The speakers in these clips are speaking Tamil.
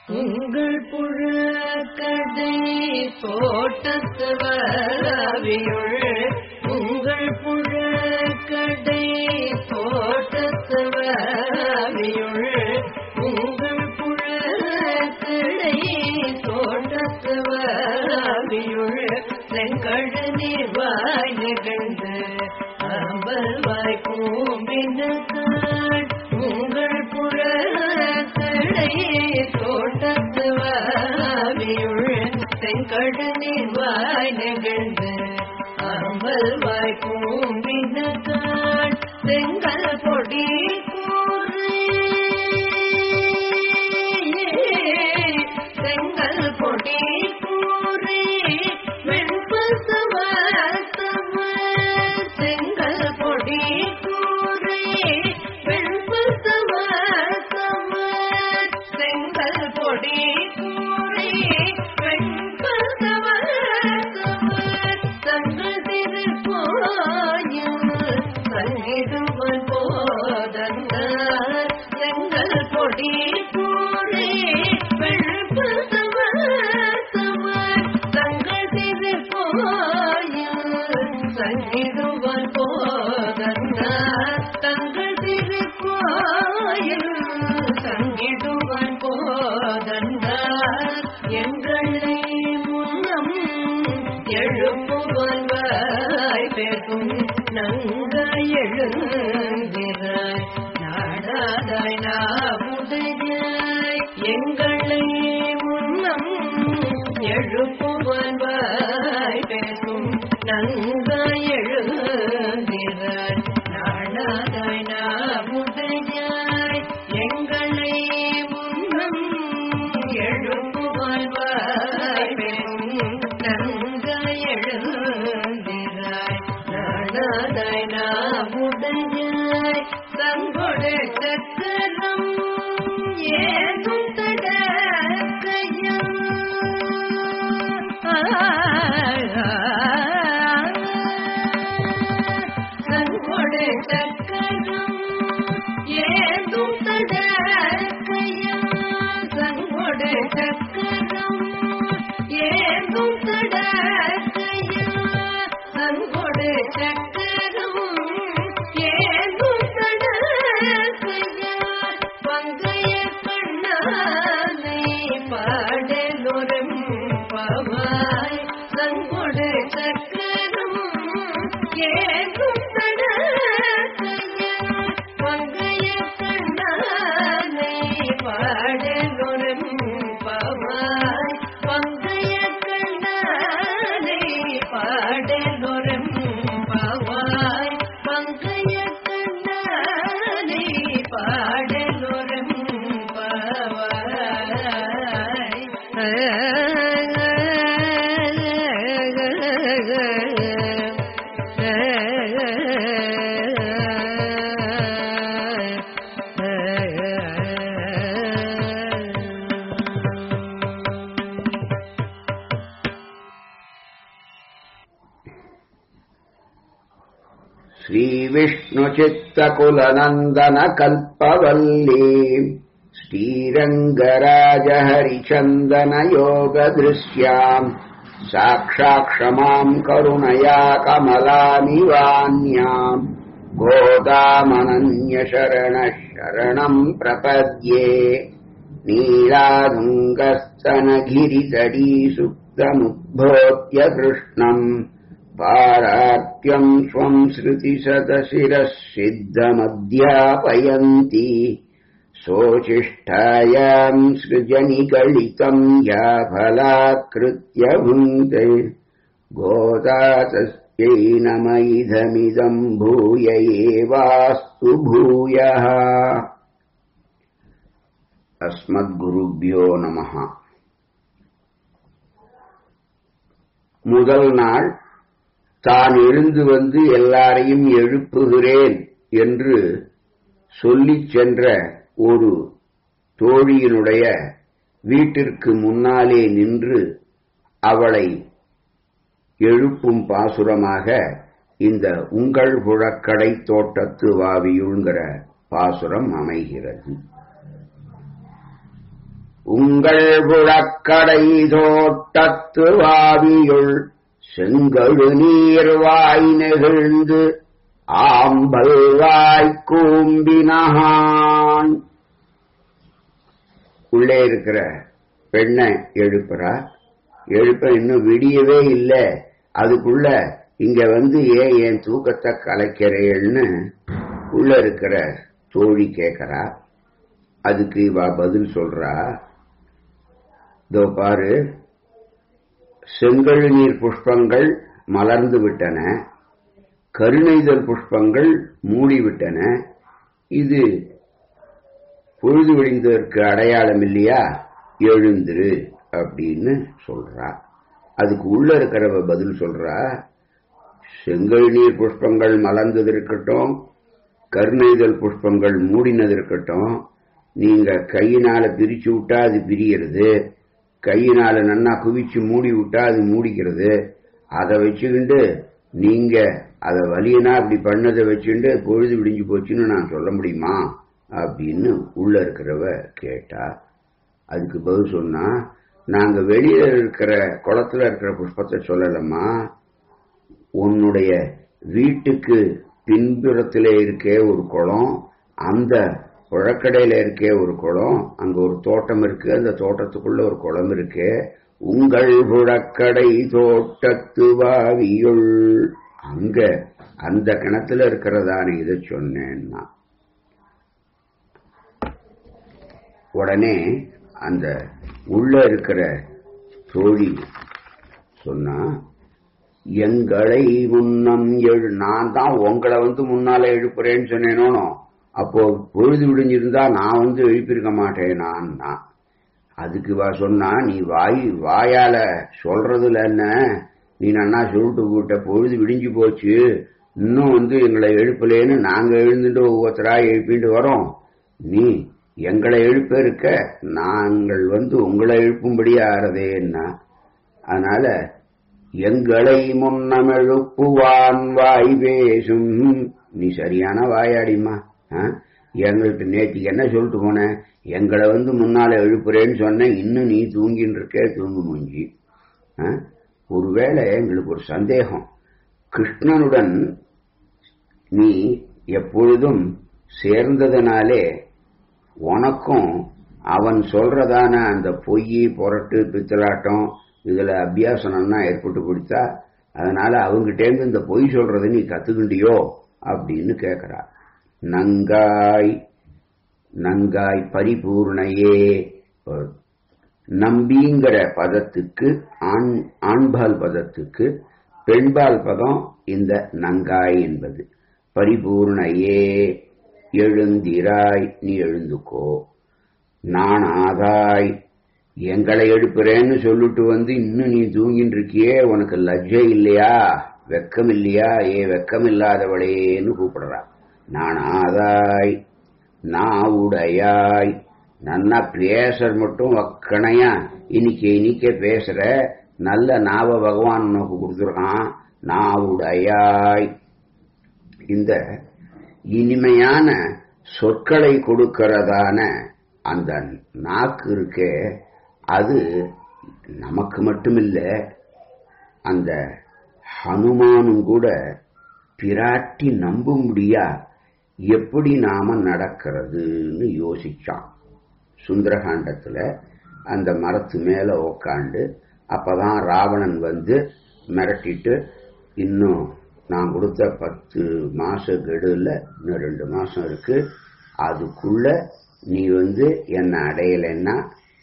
உங்கள் புழக்கடை தோட்டத்து வரவியுள் உங்கள் புழக்கடை தோட்டத்து வரவியுள் உங்கள் புழக்கடை தோட்டத்து வரவியுள் செங்கழு நீர்வாய் நிகழ்ந்து அம்பல் வாய் கூம்பினாள் உங்கள் புழக்கடை தோட்டத்து வாவியுள் செங்கழு நீர்வாய் நிகழ்ந்து அம்பல் வாய் கூம்பினாள் செங்கல் பொடி கூறு செங்கல் பொடி கூறி வெண்பசவ செங்கல் பொடி கூறி வெண்பசவ செங்கல் பொடி கூறி வெண்பசவ தங்கள் திருக்கோயில் சங்கிடுவன் போதங்கள் செங்கல் பொடி கூறி வெண்பசவ தங்கள் திருக்கோயில் சங்கிடுவன் போதங்கள் தங்கள் திருக்கோயில் சங்கிடுவன் போதங்கள் எங்களை முன்னம் எழுப்புவன் வாய் பேசும் நங்க எழுந்திராய் நாடாதாய் நாவுடையாய் எங்களை முன்னம் எழுப்புவன் வாய் பேசும் நங்க எழுந்திராய் நாடாதாய் நாவுடையாய் எங்களை முன்னம் எழுப்புவன் வாய் பேசும் நங்க எழுந்திராய் நாடாதாய் நாவுடையாய் தங்கொடு சக்கரம் ஏதும் தடக்கையம் தங்கொடு சக்கரம் ஏதும் தடக்கையம் தங்கொடு சக்கரம் ஏதும் தடக்கையம் தங்கொடு சக்கரம் ஏதும் தடக்கையம் பங்கைய கண்ணானை பாடலொரும் பவாய் தங்கொடு சக்கரம் ஏதும் தடக்கையம் பங்கைய கண்ணானை பாடலொரும் பவாய் பங்கைய கண்ணானை பாடலொரும் பவாய் பங்கைய கண்ணானை பாடலொரும் श्रीविष्णुचित्तकुलनन्दनकल्पवल्ली श्रीरङ्गराजहरिचन्दनयोगदृश्याम् साक्षाक्षमाम् करुणया कमलानिवान्याम् गोदामनन्यशरणः शरणम् प्रपद्ये नीलाधुङ्गस्तनगिरितडीसुप्तमुद्भोत्य कृष्णम् पारात्यम् स्वम् श्रुतिशतशिरः सिद्धमध्यापयन्ति सोचिष्ठायाम् सृजनिगलितम् या फलाकृत्य भुङ्क्ते गोदा तस्यै नम इदमिदम् भूय एवास्तु भूयः अस्मद्गुरुभ्यो नमः முதல் நாள் தான் எழுந்து வந்து எல்லாரையும் எழுப்புகிறேன் என்று சொல்லிச் சென்ற ஒரு தோழியினுடைய வீட்டிற்கு முன்னாலே நின்று அவளை எழுப்பும் பாசுரமாக இந்த உங்கள் புழக்கடை தோட்டத்து வாவியுள்கிற பாசுரம் அமைகிறது உங்கள் புழக்கடை தோட்டத்து வாவியுள் செங்கழு நீர் வாய் நெகிழ்ந்து ஆம்பல் வாய் கூம்பினான் உள்ளே இருக்கிற பெண்ணை எழுப்புறா எழுப்ப இன்னும் விடியவே இல்லை அதுக்குள்ள இங்க வந்து ஏன் என் தூக்கத்தை கலைக்கிறேன்னு உள்ள இருக்கிற தோழி கேட்கறா அதுக்கு இவ பதில் சொல்றா இதோ பாரு செங்கழு நீர் புஷ்பங்கள் மலர்ந்து விட்டன கருணைதல் புஷ்பங்கள் மூடிவிட்டன இது பொழுது விடிந்ததற்கு அடையாளம் இல்லையா எழுந்துரு அப்படின்னு சொல்றா அதுக்கு உள்ள இருக்கிறவ பதில் சொல்றா செங்கல் நீர் புஷ்பங்கள் மலர்ந்தது இருக்கட்டும் கருணைதல் புஷ்பங்கள் மூடினது இருக்கட்டும் நீங்க கையினால பிரிச்சு விட்டா அது பிரியறது கையினால நன்னா குவிச்சு மூடி விட்டா அது மூடிக்கிறது அதை வச்சுக்கிண்டு நீங்க அதை வலியனா அப்படி பண்ணதை வச்சுட்டு பொழுது விடிஞ்சு போச்சுன்னு நான் சொல்ல முடியுமா அப்படின்னு உள்ள இருக்கிறவ கேட்டா அதுக்கு பதில் சொன்னா நாங்க வெளியில இருக்கிற குளத்துல இருக்கிற புஷ்பத்தை சொல்லலம்மா உன்னுடைய வீட்டுக்கு பின்புறத்திலே இருக்கே ஒரு குளம் அந்த புழக்கடையில இருக்கே ஒரு குளம் அங்க ஒரு தோட்டம் இருக்கு அந்த தோட்டத்துக்குள்ள ஒரு குளம் இருக்கு உங்கள் புழக்கடை தோட்டத்து வாவியுள் அங்க அந்த கிணத்துல இருக்கிறதான இதை சொன்னேன்னா உடனே அந்த உள்ள இருக்கிற தோழி சொன்னா எங்களை முன்னம் எழு நான் தான் உங்களை வந்து முன்னால எழுப்புறேன்னு சொன்னேனோ அப்போ பொழுது விடிஞ்சிருந்தா நான் வந்து எழுப்பியிருக்க மாட்டேன் நான் தான் அதுக்கு வா சொன்னா நீ வாய் வாயால சொல்றதுல என்ன நீ நன்னா சொல்லிட்டு போட்ட பொழுது விடிஞ்சு போச்சு இன்னும் வந்து எங்களை எழுப்பலேன்னு நாங்க எழுந்துட்டு ஒவ்வொருத்தரா எழுப்பிட்டு வரோம் நீ எங்களை எழுப்ப இருக்க நாங்கள் வந்து உங்களை எழுப்பும்படி ஆறதேன்னா அதனால எங்களை முன்னம் எழுப்புவான் வாய் பேசும் நீ சரியான வாயாடிமா எங்களுக்கு நேற்றுக்கு என்ன சொல்லிட்டு போன எங்களை வந்து முன்னால எழுப்புறேன்னு சொன்னேன் இன்னும் நீ தூங்கின்னு இருக்க தூங்கு மூஞ்சி ஒருவேளை எங்களுக்கு ஒரு சந்தேகம் கிருஷ்ணனுடன் நீ எப்பொழுதும் சேர்ந்ததனாலே உனக்கும் அவன் சொல்றதான அந்த பொய் புரட்டு பித்தலாட்டம் இதுல அபியாசனம்னா ஏற்பட்டு கொடுத்தா அதனால அவங்கிட்டேருந்து இந்த பொய் சொல்றதை நீ கத்துக்கிண்டியோ அப்படின்னு கேக்குறா நங்காய் நங்காய் பரிபூர்ணையே நம்பிங்கிற பதத்துக்கு ஆண் ஆண்பால் பதத்துக்கு பெண்பால் பதம் இந்த நங்காய் என்பது பரிபூர்ணையே எழுந்திராய் நீ எழுந்துக்கோ நானாதாய் எங்களை எழுப்புறேன்னு சொல்லிட்டு வந்து இன்னும் நீ தூங்கின்னு இருக்கியே உனக்கு லஜ்ஜை இல்லையா வெக்கம் இல்லையா ஏ வெக்கம் இல்லாதவளேன்னு கூப்பிடுறா நானாதாய் நான் உடையாய் நன்னா பேசுற மட்டும் வக்கணையா இன்னைக்கு இன்னைக்கே பேசுற நல்ல நாவ பகவான் உனக்கு கொடுத்துருக்கான் நான் உடையாய் இந்த இனிமையான சொற்களை கொடுக்கிறதான அந்த நாக்கு இருக்கே அது நமக்கு மட்டுமில்ல அந்த ஹனுமானும் கூட பிராட்டி நம்பும்படியா எப்படி நாம நடக்கிறதுன்னு யோசிச்சான் சுந்தரகாண்டத்துல அந்த மரத்து மேல உக்காண்டு அப்பதான் ராவணன் வந்து மிரட்டிட்டு இன்னும் நான் கொடுத்த பத்து மாச கெடுல இன்னும் ரெண்டு மாசம் இருக்கு அதுக்குள்ள நீ வந்து என்னை அடையலைன்னா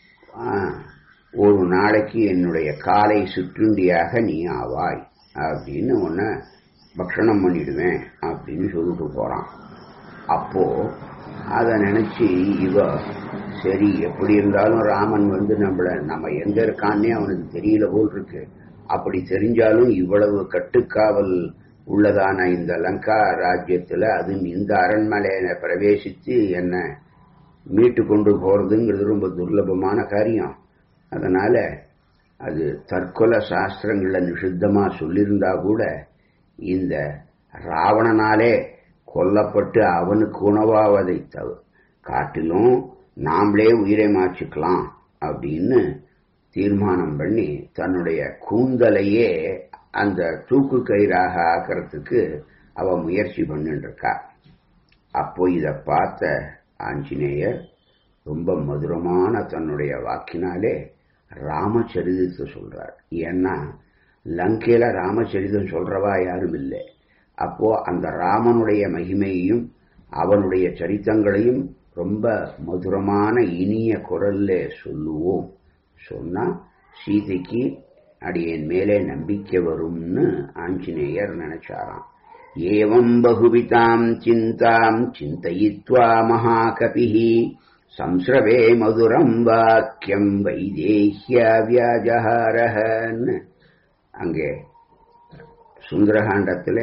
ஒரு நாளைக்கு என்னுடைய காலை சுற்றுண்டியாக நீ ஆவாய் அப்படின்னு உன்னை பக்ஷணம் பண்ணிடுவேன் அப்படின்னு சொல்லிட்டு போறான் அப்போ அதை நினைச்சு இவ சரி எப்படி இருந்தாலும் ராமன் வந்து நம்மள நம்ம எங்க இருக்கான்னே அவனுக்கு தெரியல போல் இருக்கு அப்படி தெரிஞ்சாலும் இவ்வளவு கட்டுக்காவல் உள்ளதான இந்த லங்கா ராஜ்யத்துல அதுவும் இந்த அரண்மனையில பிரவேசித்து என்ன மீட்டு கொண்டு போறதுங்கிறது ரொம்ப துர்லபமான காரியம் அதனால அது தற்கொலை சாஸ்திரங்கள்ல நிஷித்தமா சொல்லியிருந்தா கூட இந்த ராவணனாலே கொல்லப்பட்டு அவனுக்கு உணவாவதை தவிர காட்டிலும் நாமளே உயிரை மாச்சிக்கலாம் அப்படின்னு தீர்மானம் பண்ணி தன்னுடைய கூந்தலையே அந்த தூக்கு கயிறாக ஆக்கிறதுக்கு அவ முயற்சி பண்ணிட்டு இருக்கா அப்போ இத பார்த்த ஆஞ்சநேயர் ரொம்ப மதுரமான தன்னுடைய வாக்கினாலே ராமச்சரிதத்தை சொல்றார் ஏன்னா லங்கையில ராமச்சரிதம் சொல்றவா யாரும் இல்லை அப்போ அந்த ராமனுடைய மகிமையையும் அவனுடைய சரித்தங்களையும் ரொம்ப மதுரமான இனிய குரல்ல சொல்லுவோம் சொன்னா சீதைக்கு அடியேன் மேலே நம்பிக்கை வரும்னு ஆஞ்சநேயர் நினைச்சாராம் ஏவம் பகுவிதாம் சிந்தாம் சிந்தயித்வா மகாகபிஹி சம்ஸ்ரவே மதுரம் வாக்கியம் வைதேஹ்ய வியாஜஹாரஹன்னு அங்கே சுந்தரகாண்டத்தில்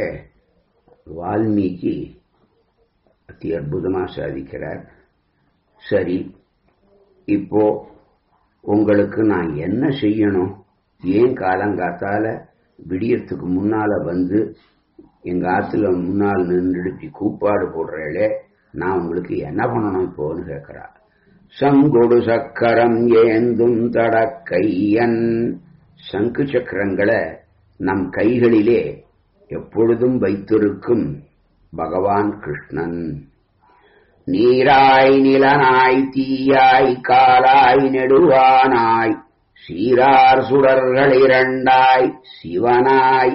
வால்மீகி அதி அற்புதமா சாதிக்கிறார் சரி இப்போ உங்களுக்கு நான் என்ன செய்யணும் ஏன் காலங்காத்தால விடியறதுக்கு முன்னால வந்து எங்க ஆத்துல முன்னால் நின்று கூப்பாடு போடுறேளே நான் உங்களுக்கு என்ன பண்ணணும் இப்போன்னு கேட்கிறா சங்கொடு சக்கரம் ஏந்தும் தடக்கையன் சங்கு சக்கரங்களை நம் கைகளிலே எப்பொழுதும் வைத்திருக்கும் பகவான் கிருஷ்ணன் நீராய் நிலனாய் தீயாய் காலாய் நெடுவானாய் சீரார் சுடர்கள் இரண்டாய் சிவனாய்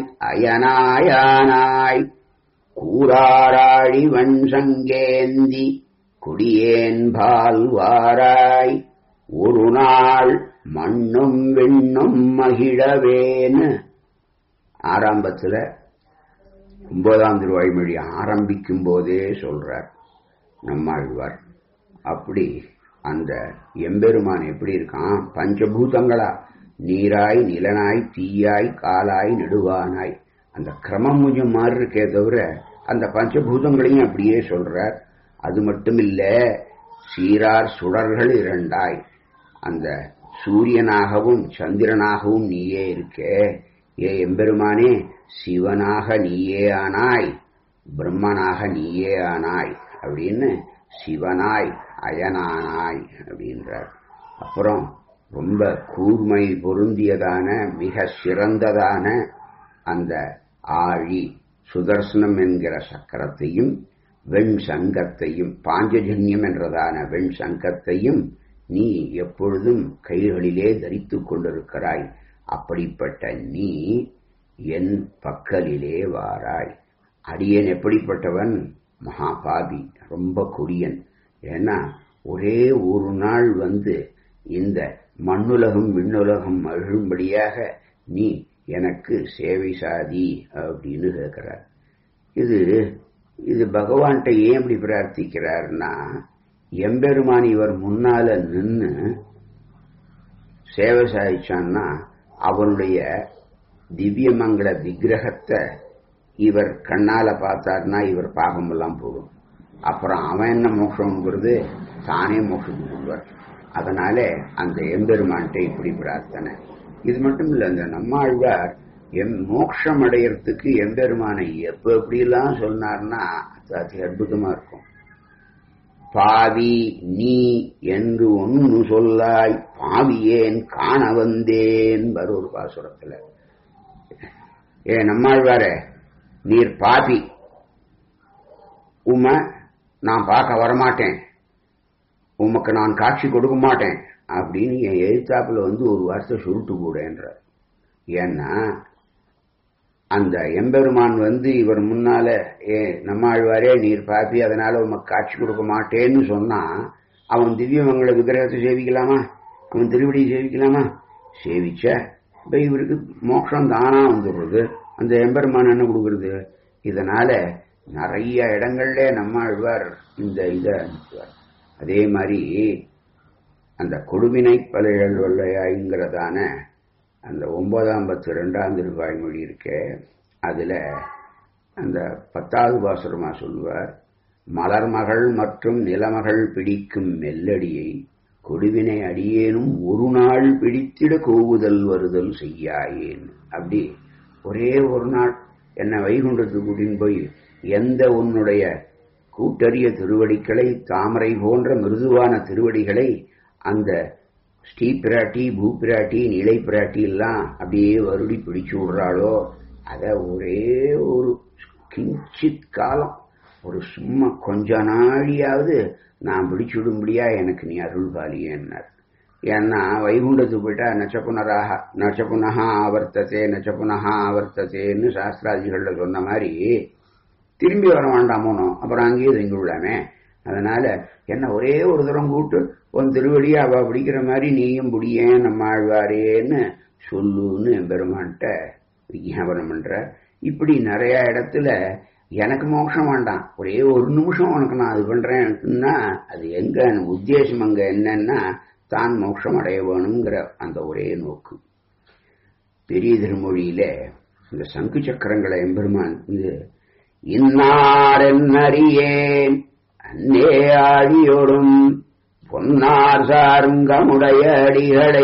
அயனாயானாய் கூறாராழி வன்சங்கேந்தி குடியேன் பால்வாராய் ஒரு நாள் மண்ணும் விண்ணும் மகிழவேன்னு ஆரம்பத்துல ஒன்பதாம் திருவாய்மொழி ஆரம்பிக்கும் போதே சொல்றார் நம்மாழ்வார் அப்படி அந்த எம்பெருமான் எப்படி இருக்கான் பஞ்சபூதங்களா நீராய் நிலனாய் தீயாய் காலாய் நெடுவானாய் அந்த கிரமம் கொஞ்சம் மாறி இருக்கே தவிர அந்த பஞ்சபூதங்களையும் அப்படியே சொல்றார் அது மட்டும் இல்ல சீரார் சுடர்கள் இரண்டாய் அந்த சூரியனாகவும் சந்திரனாகவும் நீயே இருக்கே ஏ எம்பெருமானே சிவனாக நீயே ஆனாய் பிரம்மனாக நீயே ஆனாய் அப்படின்னு சிவனாய் அயனானாய் அப்படின்றார் அப்புறம் ரொம்ப கூர்மை பொருந்தியதான மிக சிறந்ததான அந்த ஆழி சுதர்சனம் என்கிற சக்கரத்தையும் வெண் சங்கத்தையும் பாஞ்சஜன்யம் என்றதான வெண் சங்கத்தையும் நீ எப்பொழுதும் கைகளிலே தரித்துக் கொண்டிருக்கிறாய் அப்படிப்பட்ட நீ என் பக்கலிலே வாராய் அடியேன் எப்படிப்பட்டவன் மகாபாபி ரொம்ப கொடியன் ஏன்னா ஒரே ஒரு நாள் வந்து இந்த மண்ணுலகம் விண்ணுலகம் அழும்படியாக நீ எனக்கு சேவை சாதி அப்படின்னு கேட்கிறார் இது இது பகவான்கிட்ட ஏன் இப்படி பிரார்த்திக்கிறார்னா எம்பெருமான் இவர் முன்னால நின்று சேவை சாதிச்சான்னா அவனுடைய திவ்யமங்கள விக்கிரகத்தை இவர் கண்ணால பார்த்தார்னா இவர் பாகமெல்லாம் போகும் அப்புறம் அவன் என்ன மோட்சம்ங்கிறது தானே மோட்சத்துக்கு போடுவார் அதனால அந்த எம்பெருமான்கிட்ட இப்படி பிரார்த்தனை இது மட்டும் இல்ல அந்த நம்மாழ்வார் எம் மோட்சம் அடையறதுக்கு எம்பெருமானை எப்ப எப்படிலாம் சொன்னார்னா அது அதி அற்புதமா இருக்கும் பாவி நீ என்று ஒன்னு சொல்லாய் பாவியேன் காண வந்தேன் வரும் ஒரு பாசுரத்துல ஏ நம்மாழ்வாரே நீர் பாபி உம நான் பார்க்க வரமாட்டேன் உமக்கு நான் காட்சி கொடுக்க மாட்டேன் அப்படின்னு என் எழுத்தாப்புல வந்து ஒரு வார்த்தை சொல்லிட்டு கூடன்ற ஏன்னா அந்த எம்பெருமான் வந்து இவர் முன்னால ஏ நம்மாழ்வாரே நீர் பாப்பி அதனால உமக்கு காட்சி கொடுக்க மாட்டேன்னு சொன்னா அவன் திவ்யமங்கள விக்கிரகத்தை சேவிக்கலாமா அவன் திருவடியை சேவிக்கலாமா சேவிச்ச இப்ப இவருக்கு மோட்சம் தானா வந்துடுறது அந்த எம்பெருமான் என்ன கொடுக்கறது இதனால நிறைய இடங்கள்ல நம்மாழ்வார் இந்த இதை அனுப்புவார் அதே மாதிரி அந்த கொடுவினை பலைகள் வல்லையாய்ங்கிறதான அந்த ஒன்பதாம் பத்து ரெண்டாம் திருவாய்மொழி இருக்கே அதுல அந்த பத்தாவது பாசுரமா சொல்லுவார் மலர்மகள் மற்றும் நிலமகள் பிடிக்கும் மெல்லடியை கொடுவினை அடியேனும் ஒரு நாள் பிடித்திட கோவுதல் வருதல் செய்யாயேன் அப்படி ஒரே ஒரு நாள் என்ன வைகுண்டத்துக்கு கூட்டின்னு போய் எந்த உன்னுடைய கூட்டறிய திருவடிகளை தாமரை போன்ற மிருதுவான திருவடிகளை அந்த ஸ்ரீ பிராட்டி பூப்பிராட்டி நிலை பிராட்டி எல்லாம் அப்படியே வருடி பிடிச்சு விடுறாளோ அத ஒரே ஒரு கிஞ்சித் காலம் ஒரு சும்மா கொஞ்ச நாழியாவது நான் பிடிச்சு விடும்படியா எனக்கு நீ அருள் பாலியன்னார் ஏன்னா வைகுண்டத்துக்கு போயிட்டா நச்சப்புனராக நச்சப்புனகா ஆவர்த்ததே நச்சப்புனகா ஆவர்த்ததேன்னு சாஸ்திராதிகள்ல சொன்ன மாதிரி திரும்பி வர வேண்டாமோனோ அப்புறம் அங்கேயே தங்கி விடலாமே அதனால என்ன ஒரே ஒரு தரம் கூட்டு உன் திருவடியை அவ பிடிக்கிற மாதிரி நீயும் பிடியேன் நம்ம ஆழ்வாரேன்னு சொல்லுன்னு பெருமான்கிட்ட விஞ்ஞாபனம் பண்ற இப்படி நிறைய இடத்துல எனக்கு மோட்சம் வேண்டாம் ஒரே ஒரு நிமிஷம் உனக்கு நான் அது பண்றேன்னா அது எங்க உத்தேசம் அங்க என்னன்னா தான் மோட்சம் அடைய வேணுங்கிற அந்த ஒரே நோக்கு பெரிய திருமொழியில இந்த சங்கு சக்கரங்களை எம்பெருமான் வந்து இன்னாரென்னறியேன் அன்னே ஆழியோடும் பொன்னார் சாருங்கமுடைய அடிகளை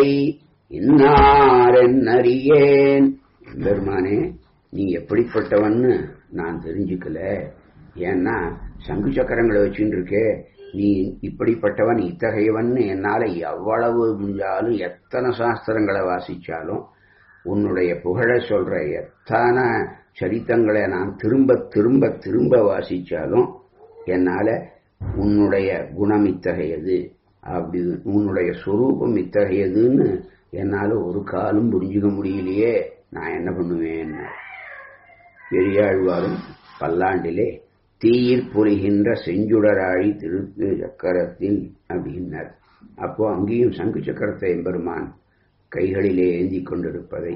இன்னாரென்னறியேன் எம்பெருமானே நீ எப்படிப்பட்டவன்னு நான் தெரிஞ்சுக்கல ஏன்னா சங்கு சக்கரங்களை வச்சுட்டு இருக்கே நீ இப்படிப்பட்டவன் இத்தகையவன் என்னால எவ்வளவு முடிஞ்சாலும் எத்தனை சாஸ்திரங்களை வாசிச்சாலும் உன்னுடைய புகழ சொல்ற எத்தனை சரித்தங்களை நான் திரும்ப திரும்ப திரும்ப வாசிச்சாலும் என்னால உன்னுடைய குணம் இத்தகையது அப்படி உன்னுடைய சொரூபம் இத்தகையதுன்னு என்னால ஒரு காலம் புரிஞ்சுக்க முடியலையே நான் என்ன பண்ணுவேன் பெரியாழ்வாரும் பல்லாண்டிலே தீயிற் பொறிகின்ற செஞ்சுடராழி திருக்கு சக்கரத்தில் அப்படின்னார் அப்போ அங்கேயும் சங்கு சக்கரத்தை எம்பெருமான் கைகளிலே ஏந்தி கொண்டிருப்பதை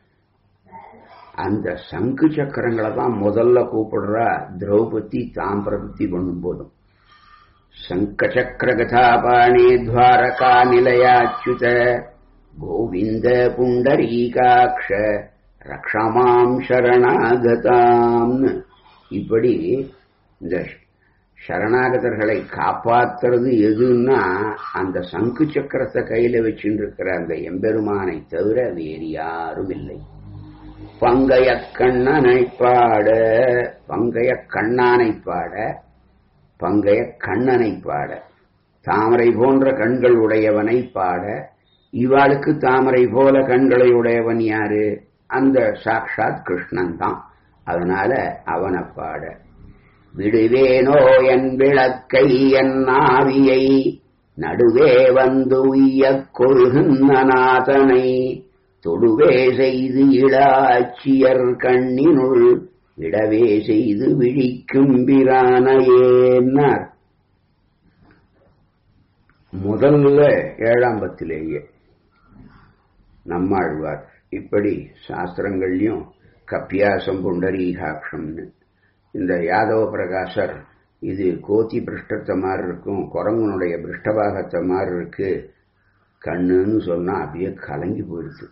அந்த சங்கு சக்கரங்களை தான் முதல்ல கூப்பிடுறா திரௌபதி தாம் பிரபத்தி பண்ணும் போதும் சங்க சக்கர கதாபாணே துவாரகா நிலையாச்சுத கோவிந்த புண்டரீகாட்ச ரக்ஷமாம் சரணாகதாம்னு இப்படி இந்த சரணாகதர்களை காப்பாத்துறது எதுன்னா அந்த சங்கு சக்கரத்தை கையில வச்சுட்டு இருக்கிற அந்த எம்பெருமானை தவிர வேறு யாரும் இல்லை பங்கைய கண்ணனை பாட பங்கைய கண்ணானை பாட பங்கைய கண்ணனை பாட தாமரை போன்ற கண்கள் உடையவனை பாட இவாளுக்கு தாமரை போல கண்களை உடையவன் யாரு அந்த சாக்ஷாத் கிருஷ்ணன் தான் அதனால அவனை பாட விடுவேனோ என் விளக்கை என் ஆவியை நடுவே வந்து உய்யக் கொள்கின்ற நாதனை தொடுவே செய்து இளாச்சியர் கண்ணினுள் விடவே செய்து விழிக்கும் பிரானையேன்னார் முதல்ல ஏழாம் பத்திலேயே நம்மாழ்வார் இப்படி சாஸ்திரங்கள்லயும் கப்பியாசம் புண்டரீகாட்சம்னு இந்த யாதவ பிரகாசர் இது கோத்தி பிருஷ்டத்தை மாதிரி இருக்கும் குரங்கனுடைய பிருஷ்டபாகத்தை மாதிரி இருக்கு கண்ணுன்னு சொன்னா அப்படியே கலங்கி போயிடுச்சு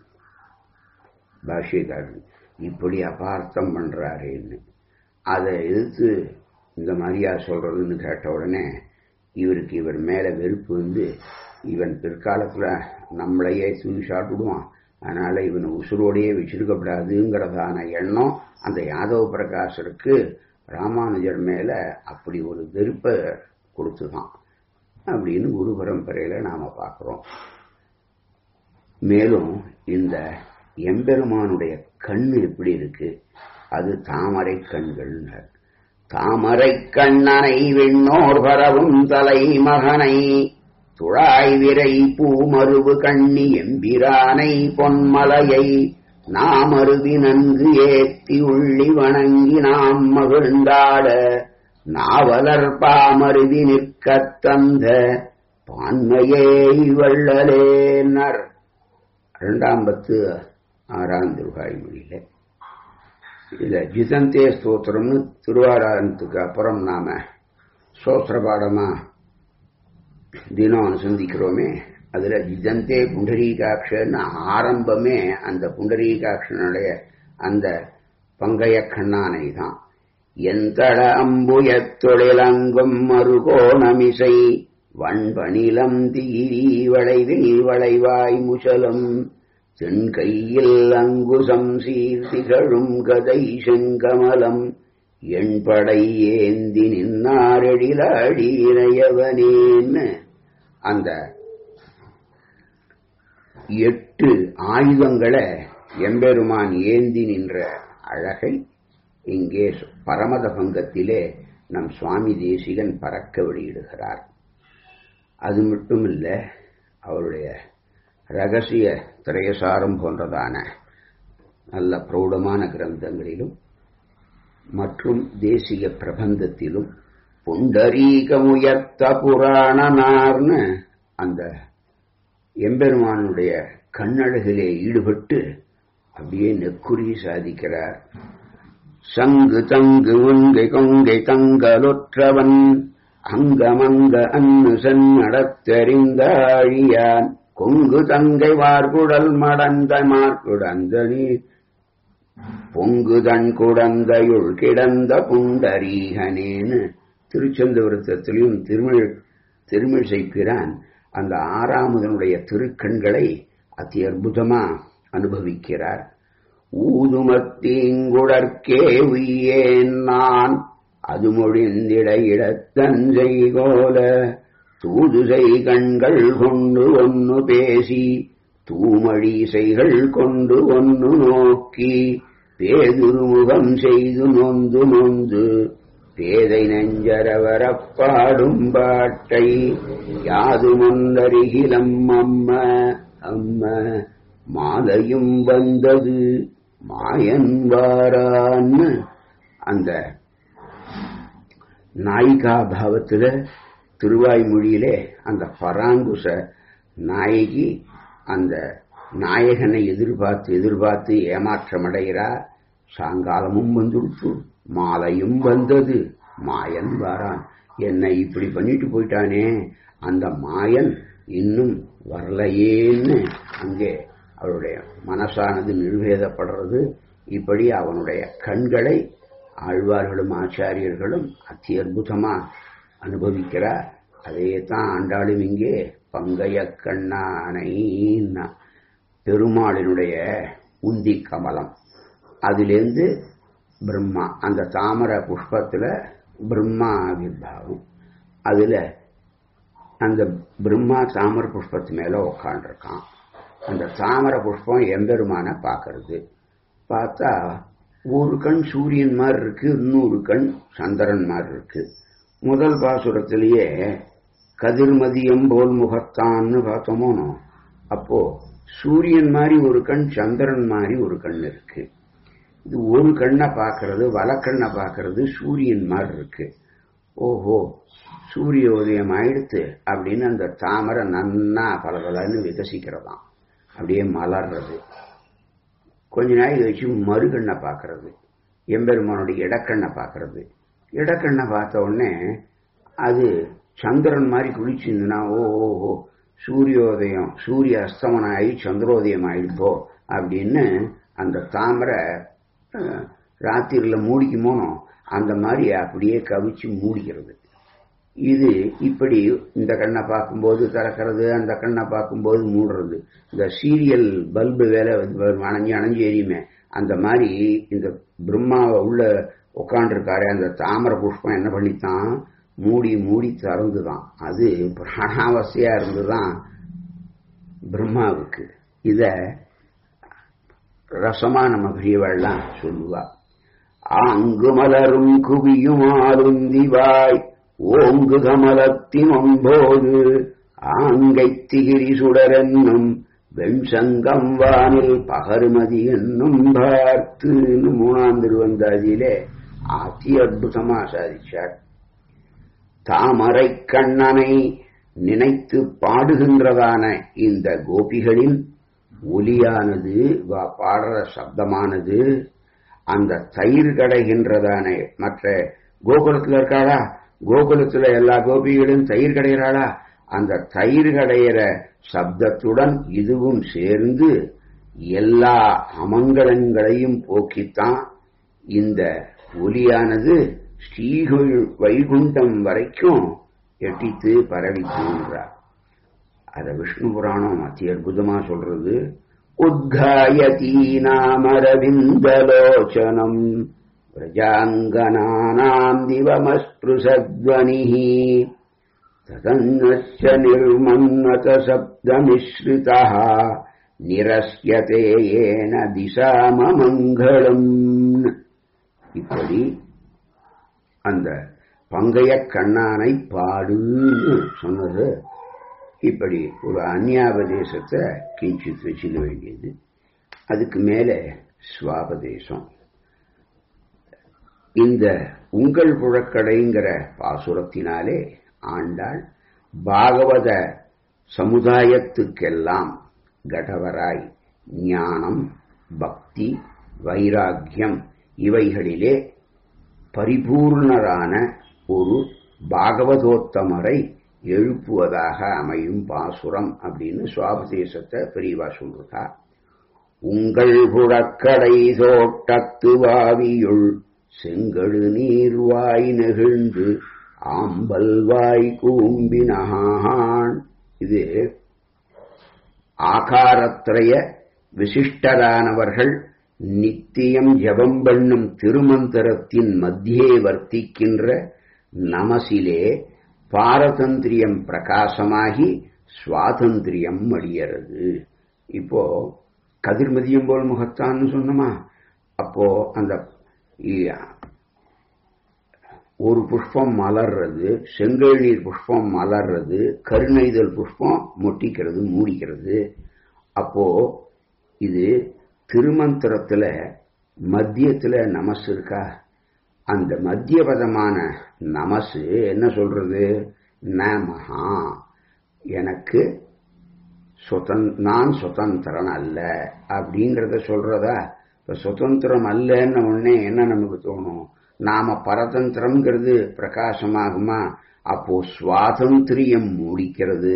பாஷ்யக்காரன் இப்படி அபார்த்தம் பண்றாரேன்னு அதை எதிர்த்து இந்த மாதிரியா சொல்றதுன்னு கேட்ட உடனே இவருக்கு இவர் மேல வெறுப்பு வந்து இவன் பிற்காலத்துல நம்மளையே தூக்கி சாப்பிடுவான் அதனால இவனை உசுரோடையே வச்சிருக்கப்படாதுங்கிறதான எண்ணம் அந்த யாதவ பிரகாசருக்கு ராமானுஜர் மேல அப்படி ஒரு வெறுப்பை கொடுத்துதான் அப்படின்னு குரு பரம்பரையில நாம பார்க்கிறோம் மேலும் இந்த எம்பெருமானுடைய கண்ணு எப்படி இருக்கு அது தாமரை கண்கள் தாமரை கண்ணனை விண்ணோர் பரவும் தலை மகனை துழாய் விரை பூமருவு கண்ணி எம்பிரானை பொன்மலையை நாம் அருவி நன்கு ஏத்தி உள்ளி வணங்கி நாம் மகிழ்ந்தாட நாவலர் பாமருவி நிற்கத் தந்த பான்மையே வள்ளலேனர் இரண்டாம் பத்து ஆறாம் திருவாய் மொழியில இதுல ஜிதந்தே ஸ்தோத்திரம்னு திருவாராயணத்துக்கு அப்புறம் நாம சோத்திர பாடமா தினம் அனுசந்திக்கிறோமே அதுல ஜிதந்தே புண்டரீகாட்சன்னு ஆரம்பமே அந்த புண்டரீகாட்சனுடைய அந்த பங்கைய கண்ணானை தான் எந்தள அம்புயத் தொழிலங்கும் மறுகோணமிசை வண்பணிலம் தீரி வளைவில் வளைவாய் முசலம் தென்கையில் அங்குசம் சீர்த்திகழும் கதை செங்கமலம் எண்படை ஏந்தி நின்னாரெழிலாடி இணையவனேன்னு அந்த எட்டு ஆயுதங்களை எம்பெருமான் ஏந்தி நின்ற அழகை இங்கே பரமத பங்கத்திலே நம் சுவாமி தேசிகன் பறக்க வெளியிடுகிறார் அது மட்டும் இல்ல அவருடைய ரகசிய திரையசாரம் போன்றதான நல்ல பிரௌடமான கிரந்தங்களிலும் மற்றும் தேசிய பிரபந்தத்திலும் புண்டரீகமுயர்த்த புராணனார்னு அந்த எம்பெருமானுடைய கண்ணழகிலே ஈடுபட்டு அப்படியே நெக்குறி சாதிக்கிறார் சங்கு தங்கு உங்கை கொங்கை தங்கலொற்றவன் அங்கமங்க அன்னு சென்னடத்தெறிந்தாழியான் கொங்கு தங்கை வார்குடல் மடந்த மார்குடந்த நீர் பொங்குதன் குடந்தையுள் கிடந்த புண்டரீகனேன்னு திருச்செந்தவருத்தத்திலையும் திருமிழ் திருமிழிசைப்பிரான் அந்த ஆறாமதனுடைய திருக்கண்களை அதி அற்புதமா அனுபவிக்கிறார் ஊதுமத்தீங்குடற்கே உய்யேன் நான் அது மொழிந்திட இடத்தஞ்சை கோல தூதுசை கண்கள் கொண்டு ஒன்னு பேசி தூமழிசைகள் கொண்டு ஒன்னு நோக்கி பேதுருமுகம் செய்து நொந்து நொந்து பேதை நெஞ்சரவரப் பாடும் பாட்டை யாதுமொந்தருகிலம் அம்ம அம்ம மாலையும் வந்தது மாயன் வாரான்னு அந்த நாயிகா பாவத்துல திருவாய்மொழியிலே அந்த பராங்குச நாயகி அந்த நாயகனை எதிர்பார்த்து எதிர்பார்த்து ஏமாற்றமடைகிறா சாயங்காலமும் வந்துடுத்து மாலையும் வந்தது மாயன் வாரான் என்னை இப்படி பண்ணிட்டு போயிட்டானே அந்த மாயன் இன்னும் வரலையேன்னு அங்கே அவருடைய மனசானது நிர்வேதப்படுறது இப்படி அவனுடைய கண்களை ஆழ்வார்களும் ஆச்சாரியர்களும் அத்தி அற்புதமா அனுபவிக்கிறார் அதே தான் ஆண்டாளும் இங்கே பங்கைய கண்ணானைன்னா பெருமாளினுடைய உந்தி கமலம் அதிலேருந்து பிரம்மா அந்த தாமர புஷ்பத்துல பிரம்மா ஆவிர்வாவம் அதுல அந்த பிரம்மா தாமர புஷ்பத்து மேல உட்காண்டிருக்கான் அந்த தாமர புஷ்பம் எம்பெருமான பார்க்கறது பார்த்தா ஒரு கண் சூரியன் மாதிரி இருக்கு இன்னொரு கண் சந்திரன் மாதிரி இருக்கு முதல் பாசுரத்திலேயே கதிர்மதியம் போல் முகத்தான்னு பார்த்தோமோனோ அப்போ சூரியன் மாதிரி ஒரு கண் சந்திரன் மாதிரி ஒரு கண் இருக்கு இது ஒரு கண்ணை பார்க்கறது வலக்கண்ணை பார்க்கறது சூரியன் மாதிரி இருக்கு ஓஹோ சூரிய உதயம் ஆயிடுத்து அப்படின்னு அந்த தாமரை நன்னா பலபலன்னு விகசிக்கிறதாம் அப்படியே மலர்றது கொஞ்ச நாள் கழிச்சு மறுகண்ணை பார்க்கறது எம்பெருமானுடைய இடக்கண்ணை பார்க்கறது இடக்கண்ணை பார்த்த உடனே அது சந்திரன் மாதிரி குளிச்சிருந்துன்னா ஓ ஓ ஓ சூரியோதயம் சூரிய அஸ்தமனம் ஆகி சந்திரோதயம் ஆயிடுப்போ அப்படின்னு அந்த தாமரை ராத்திரில மூடிக்குமோனோ அந்த மாதிரி அப்படியே கவிச்சு மூடிக்கிறது இது இப்படி இந்த கண்ணை பார்க்கும்போது திறக்கிறது அந்த கண்ணை பார்க்கும்போது மூடுறது இந்த சீரியல் பல்பு வேலை அணைஞ்சு அணைஞ்சு எரியுமே அந்த மாதிரி இந்த பிரம்மாவை உள்ள உட்காண்டிருக்காரு அந்த தாமர புஷ்பம் என்ன பண்ணித்தான் மூடி மூடி திறந்துதான் அது பிராணாவசியா இருந்துதான் பிரம்மாவுக்கு இத ரசமா நம்ம பெரியவள்லாம் சொல்லுவா ஆங்கு மலரும் குவியும் ஆளுந்திவாய் ஓங்கு கமலத்தின் ஒன்போது ஆங்கை திகிரி சுடரென்னும் வெண்சங்கம் வானில் பகருமதி என்னும் பார்த்து மூணாம் திருவந்தாதியிலே அதி அற்புதமா சாதிச்சார் தாமரை கண்ணனை நினைத்து பாடுகின்றதான இந்த கோபிகளின் ஒலியானது பாடுற சப்தமானது அந்த தயிர் கடைகின்றதான மற்ற கோகுலத்தில் இருக்காளா கோகுலத்துல எல்லா கோபிகளும் தயிர் கடைகிறாளா அந்த தயிர் கடையிற சப்தத்துடன் இதுவும் சேர்ந்து எல்லா அமங்கலங்களையும் போக்கித்தான் இந்த ஒலியானது ஸ்ரீ வைகுண்டம் வரைக்கும் எட்டித்து பரவித்துன்றார் அத விஷ்ணு புராணம் அதி அற்புதமா சொல்றது உத்காயதீ நாமரவிந்தலோச்சனம் பிரஜாங்கனானாம் திவமஸ்பிருசத்வனிः ततन्नश्च निर्मन्नत शब्दमिश्रितः நிரஸ்யதே ஏன திசாமமங்களம் இப்படி அந்த பங்கைய கண்ணானை பாடுன்னு சொன்னது இப்படி ஒரு அந்யாபதேசத்தை கிஞ்சித் வச்சுக்க வேண்டியது அதுக்கு மேலே சுவாபதேசம் இந்த உங்கள் புழக்கடைங்கிற பாசுரத்தினாலே ஆண்டாள் பாகவத சமுதாயத்துக்கெல்லாம் கடவராய் ஞானம் பக்தி வைராக்கியம் இவைகளிலே பரிபூர்ணரான ஒரு பாகவதோத்தமரை எழுப்புவதாக அமையும் பாசுரம் அப்படின்னு சுவாபதேசத்தை பெரியவா சொல்றா உங்கள் புழக்கடை தோட்டத்து வாவியுள் செங்கழு நீர்வாய் நெகிழ்ந்து ஆம்பல் வாய் கூம்பினான் இது ஆகாரத்திரய விசிஷ்டரானவர்கள் நித்தியம் ஜபம் பண்ணும் திருமந்திரத்தின் மத்தியே வர்த்திக்கின்ற நமசிலே பாரதந்திரியம் பிரகாசமாகி சுவாதந்திரியம் அடியறது இப்போ கதிர்மதியம் போல் முகத்தான்னு சொன்னோமா அப்போ அந்த ஒரு புஷ்பம் மலர்றது செங்கல் நீர் புஷ்பம் மலர்றது கருணைதல் புஷ்பம் மொட்டிக்கிறது மூடிக்கிறது அப்போ இது திருமந்திரத்துல மத்தியத்துல நமசு இருக்கா அந்த மத்திய பதமான நமசு என்ன சொல்றது நமஹா எனக்கு சுதன் நான் சுதந்திரன் அல்ல அப்படிங்கறத சொல்றதா இப்ப சுதந்திரம் அல்லன்னு உடனே என்ன நமக்கு தோணும் நாம பரதந்திரம்ங்கிறது பிரகாசமாகுமா அப்போ சுவாதந்திரியம் மூடிக்கிறது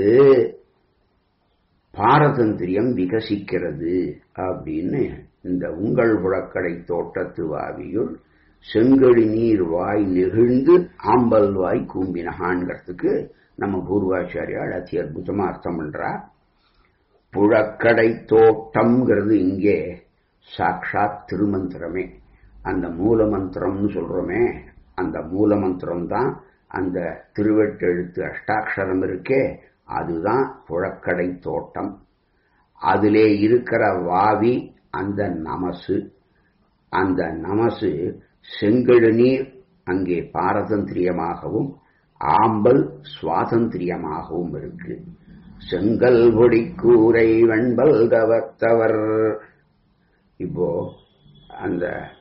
பாரதந்திரியம் விகசிக்கிறது அப்படின்னு இந்த உங்கள் புழக்கடை தோட்டத்து வாவியுள் செங்கழி நீர் வாய் நெகிழ்ந்து ஆம்பல் வாய் கூம்பினகான்கிறதுக்கு நம்ம பூர்வாச்சாரியால் அதி அற்புதமா அர்த்தம் பண்றா புழக்கடை தோட்டம்ங்கிறது இங்கே சாட்சாத் திருமந்திரமே அந்த மூல மந்திரம்னு சொல்றோமே அந்த மூல மந்திரம் தான் அந்த திருவெட்டெழுத்து அஷ்டாட்சரம் இருக்கே அதுதான் புழக்கடை தோட்டம் அதிலே இருக்கிற வாவி அந்த நமசு அந்த நமசு செங்கழு நீர் அங்கே பாரதந்திரியமாகவும் ஆம்பல் சுவாதந்திரியமாகவும் இருக்கு செங்கல் பொடி கூரை வெண்பல் தவத்தவர் இப்போ அந்த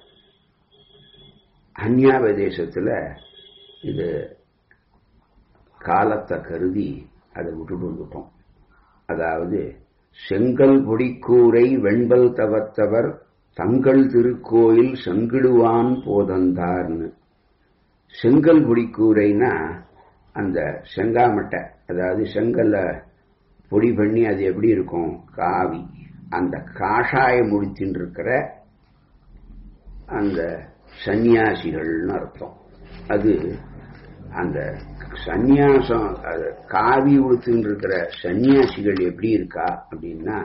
அந்யாபதேசத்துல இது காலத்தை கருதி அதை விட்டுட்டு வந்துட்டோம் அதாவது செங்கல் பொடிக்கூரை வெண்பல் தவத்தவர் தங்கள் திருக்கோயில் செங்கிடுவான் போதந்தார்னு செங்கல் பொடிக்கூரைனா அந்த செங்காமட்டை அதாவது செங்கல்ல பொடி பண்ணி அது எப்படி இருக்கும் காவி அந்த காஷாயம் முடித்தின்னு இருக்கிற அந்த சந்நியாசிகள்னு அர்த்தம் அது அந்த சந்நியாசம் காவி உடுத்துன்னு இருக்கிற சந்நியாசிகள் எப்படி இருக்கா அப்படின்னா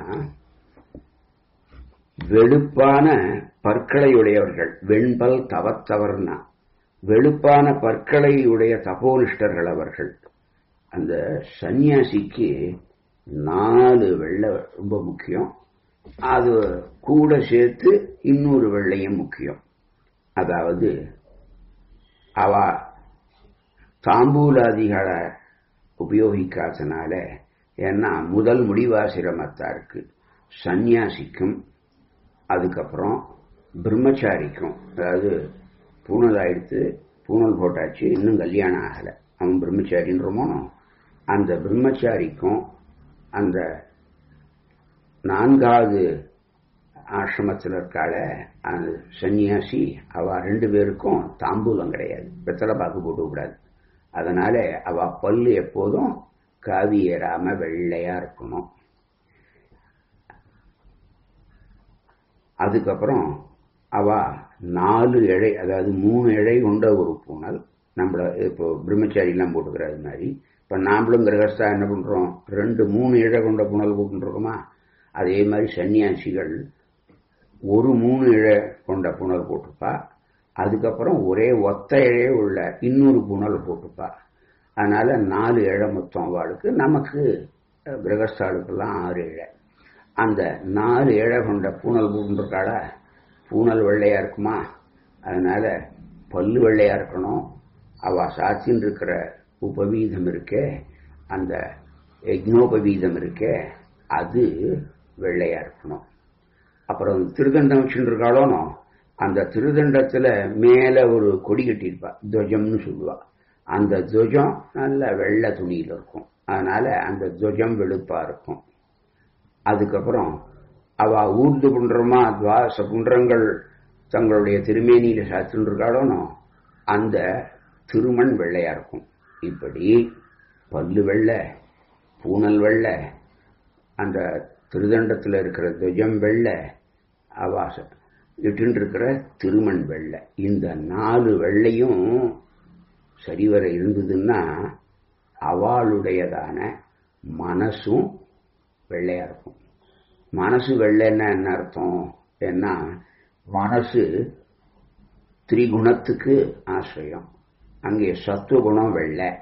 வெளுப்பான பற்களை உடையவர்கள் வெண்பல் தவத்தவர்னா வெளுப்பான பற்களை உடைய தபோனிஷ்டர்கள் அவர்கள் அந்த சந்நியாசிக்கு நாலு வெள்ளை ரொம்ப முக்கியம் அது கூட சேர்த்து இன்னொரு வெள்ளையும் முக்கியம் அதாவது அவ தாம்பூலாதிகளை உபயோகிக்காதனால ஏன்னா முதல் முடிவாசிரமத்தா இருக்கு சந்நியாசிக்கும் அதுக்கப்புறம் பிரம்மச்சாரிக்கும் அதாவது பூனல் ஆயிடுத்து பூனல் போட்டாச்சு இன்னும் கல்யாணம் ஆகலை அவன் பிரம்மச்சாரின்றமோ அந்த பிரம்மச்சாரிக்கும் அந்த நான்காவது ஆசிரமத்தில் இருக்காள அந்த சன்னியாசி அவ ரெண்டு பேருக்கும் தாம்பூலம் கிடையாது வெத்தலை பாக்கு போட்டு கூடாது அதனால அவ பல்லு எப்போதும் காவி ஏறாம வெள்ளையா இருக்கணும் அதுக்கப்புறம் அவ நாலு இழை அதாவது மூணு இழை கொண்ட ஒரு பூனல் நம்மள இப்போ பிரம்மச்சாரிலாம் போட்டுக்கிறது மாதிரி இப்போ நாமளும் கிரகஸ்தா என்ன பண்றோம் ரெண்டு மூணு இழை கொண்ட புனல் போட்டுருக்கோமா அதே மாதிரி சன்னியாசிகள் ஒரு மூணு இழை கொண்ட புனல் போட்டுப்பா அதுக்கப்புறம் ஒரே ஒத்த இழையே உள்ள இன்னொரு புனல் போட்டுப்பா அதனால நாலு இழை மொத்தம் அவளுக்கு நமக்கு கிரகஸ்தாளுக்கெல்லாம் ஆறு இழை அந்த நாலு இழை கொண்ட பூனல் பூண்டிருக்காள பூனல் வெள்ளையா இருக்குமா அதனால பல்லு வெள்ளையா இருக்கணும் அவ சாட்சின்னு இருக்கிற உபவீதம் இருக்கே அந்த யஜ்னோபவீதம் இருக்கே அது வெள்ளையா இருக்கணும் அப்புறம் திருதண்டம் வச்சுட்டு இருக்காளோனோ அந்த திருதண்டத்துல மேல ஒரு கொடி கட்டியிருப்பா துவஜம்னு சொல்லுவா அந்த துவஜம் நல்ல வெள்ளை துணியில இருக்கும் அதனால அந்த துவஜம் வெளுப்பா இருக்கும் அதுக்கப்புறம் அவ ஊர்து புன்றமா துவாச புன்றங்கள் தங்களுடைய திருமேனியில சாத்தின்னு இருக்காளோனோ அந்த திருமண் வெள்ளையா இருக்கும் இப்படி பல்லு வெள்ளை பூனல் வெள்ளை அந்த திருதண்டத்தில் இருக்கிற துவஜம் வெள்ளை அவாசம் இட்டு இருக்கிற திருமண் வெள்ளை இந்த நாலு வெள்ளையும் சரிவர இருந்ததுன்னா அவளுடையதான மனசும் வெள்ளையா இருக்கும் மனசு வெள்ளைன்னா என்ன அர்த்தம் ஏன்னா மனசு திரிகுணத்துக்கு ஆசிரியம் அங்கே சத்துவகுணம் வெள்ளை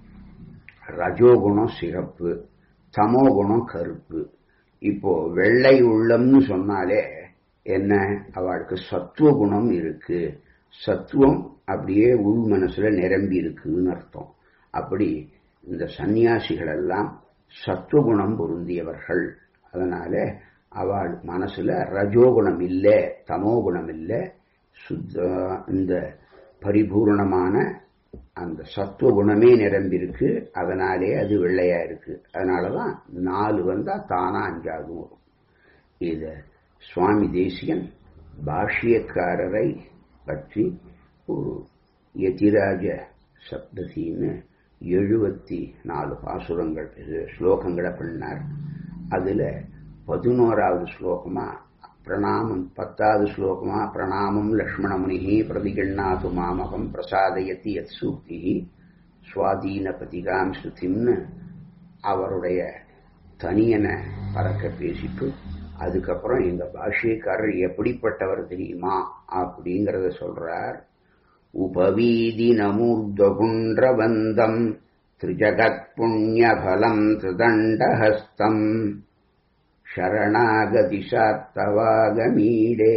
ரஜோகுணம் சிறப்பு தமோகுணம் கருப்பு இப்போ வெள்ளை உள்ளம்னு சொன்னாலே என்ன அவளுக்கு சத்துவ குணம் இருக்கு சத்துவம் அப்படியே உள் மனசுல நிரம்பி இருக்குன்னு அர்த்தம் அப்படி இந்த சந்நியாசிகள் எல்லாம் சத்துவகுணம் பொருந்தியவர்கள் அதனால அவள் மனசுல ரஜோகுணம் இல்லை தமோகுணம் இல்லை சுத்த இந்த பரிபூர்ணமான அந்த சத்துவ குணமே நிரம்பியிருக்கு அதனாலே அது வெள்ளையா இருக்கு அதனாலதான் நாலு வந்தா தானா அஞ்சாவது வரும் இத சுவாமி தேசியன் பாஷ்யக்காரரை பற்றி ஒரு யதிராஜ சப்தத்தின்னு எழுபத்தி நாலு பாசுரங்கள் ஸ்லோகங்களை பண்ணார் அதுல பதினோராவது ஸ்லோகமா பிரணாமம் பத்தாவது ஸ்லோகமா பிரணாமம் லக்ஷ்மணமுனி பிரதிகண்ணாது மாமகம் பிரசாதயத்தி யத் சூக்தி சுவாதீன பதிகாம் ஸ்ருதிம்னு அவருடைய தனியனை பறக்க பேசிட்டு அதுக்கப்புறம் எங்க பாஷ்யக்காரர் எப்படிப்பட்டவர் தெரியுமா அப்படிங்கறத சொல்றார் உபவீதி நமூர்தகுன்றவந்தம் திரிஜகத் புண்ணியபலம் திருதண்டஹஸ்தம் शरणागतिशात्तवागमीडे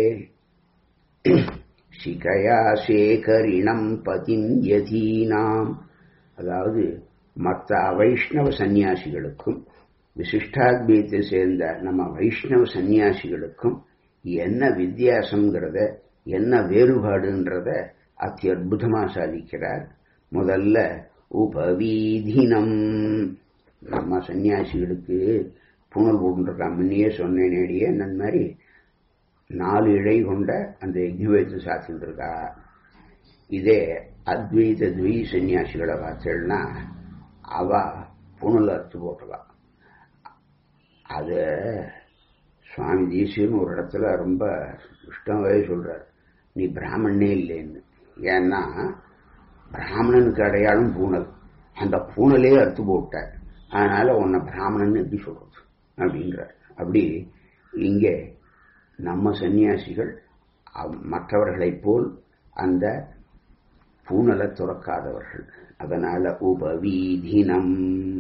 சிகையா சேகரிணம் பதிம் யதீனாம் அதாவது மற்ற அவைஷ்ணவ சந்நியாசிகளுக்கும் விசிஷ்டாத்மீயத்தை சேர்ந்த நம்ம வைஷ்ணவ சந்நியாசிகளுக்கும் என்ன வித்தியாசங்கிறத என்ன வேறுபாடுன்றத அத்தியுதமா சாதிக்கிறார் முதல்ல உபவீதினம் நம்ம சன்னியாசிகளுக்கு புனல் போட்டுருக்கான் முன்னையே சொன்னேனேடியே அந்த மாதிரி நாலு இழை கொண்ட அந்த யஜ்னவேத்து சாத்திட்டு இருக்கா இதே அத்வைத துவை சன்னியாசிகளை பார்த்தேன்னா அவ புனல் அறுத்து போட்டுவா அத சுவாமி தேசியன்னு ஒரு இடத்துல ரொம்ப இஷ்டமாவே சொல்றார் நீ பிராமணனே இல்லைன்னு ஏன்னா பிராமணனுக்கு அடையாளம் பூனல் அந்த பூனலே அறுத்து போட்ட அதனால உன்னை பிராமணன் எப்படி சொல்றது அப்படின்றார் அப்படி இங்கே நம்ம சன்னியாசிகள் மற்றவர்களைப் போல் அந்த பூனலை துறக்காதவர்கள் அதனால உபவீதினம்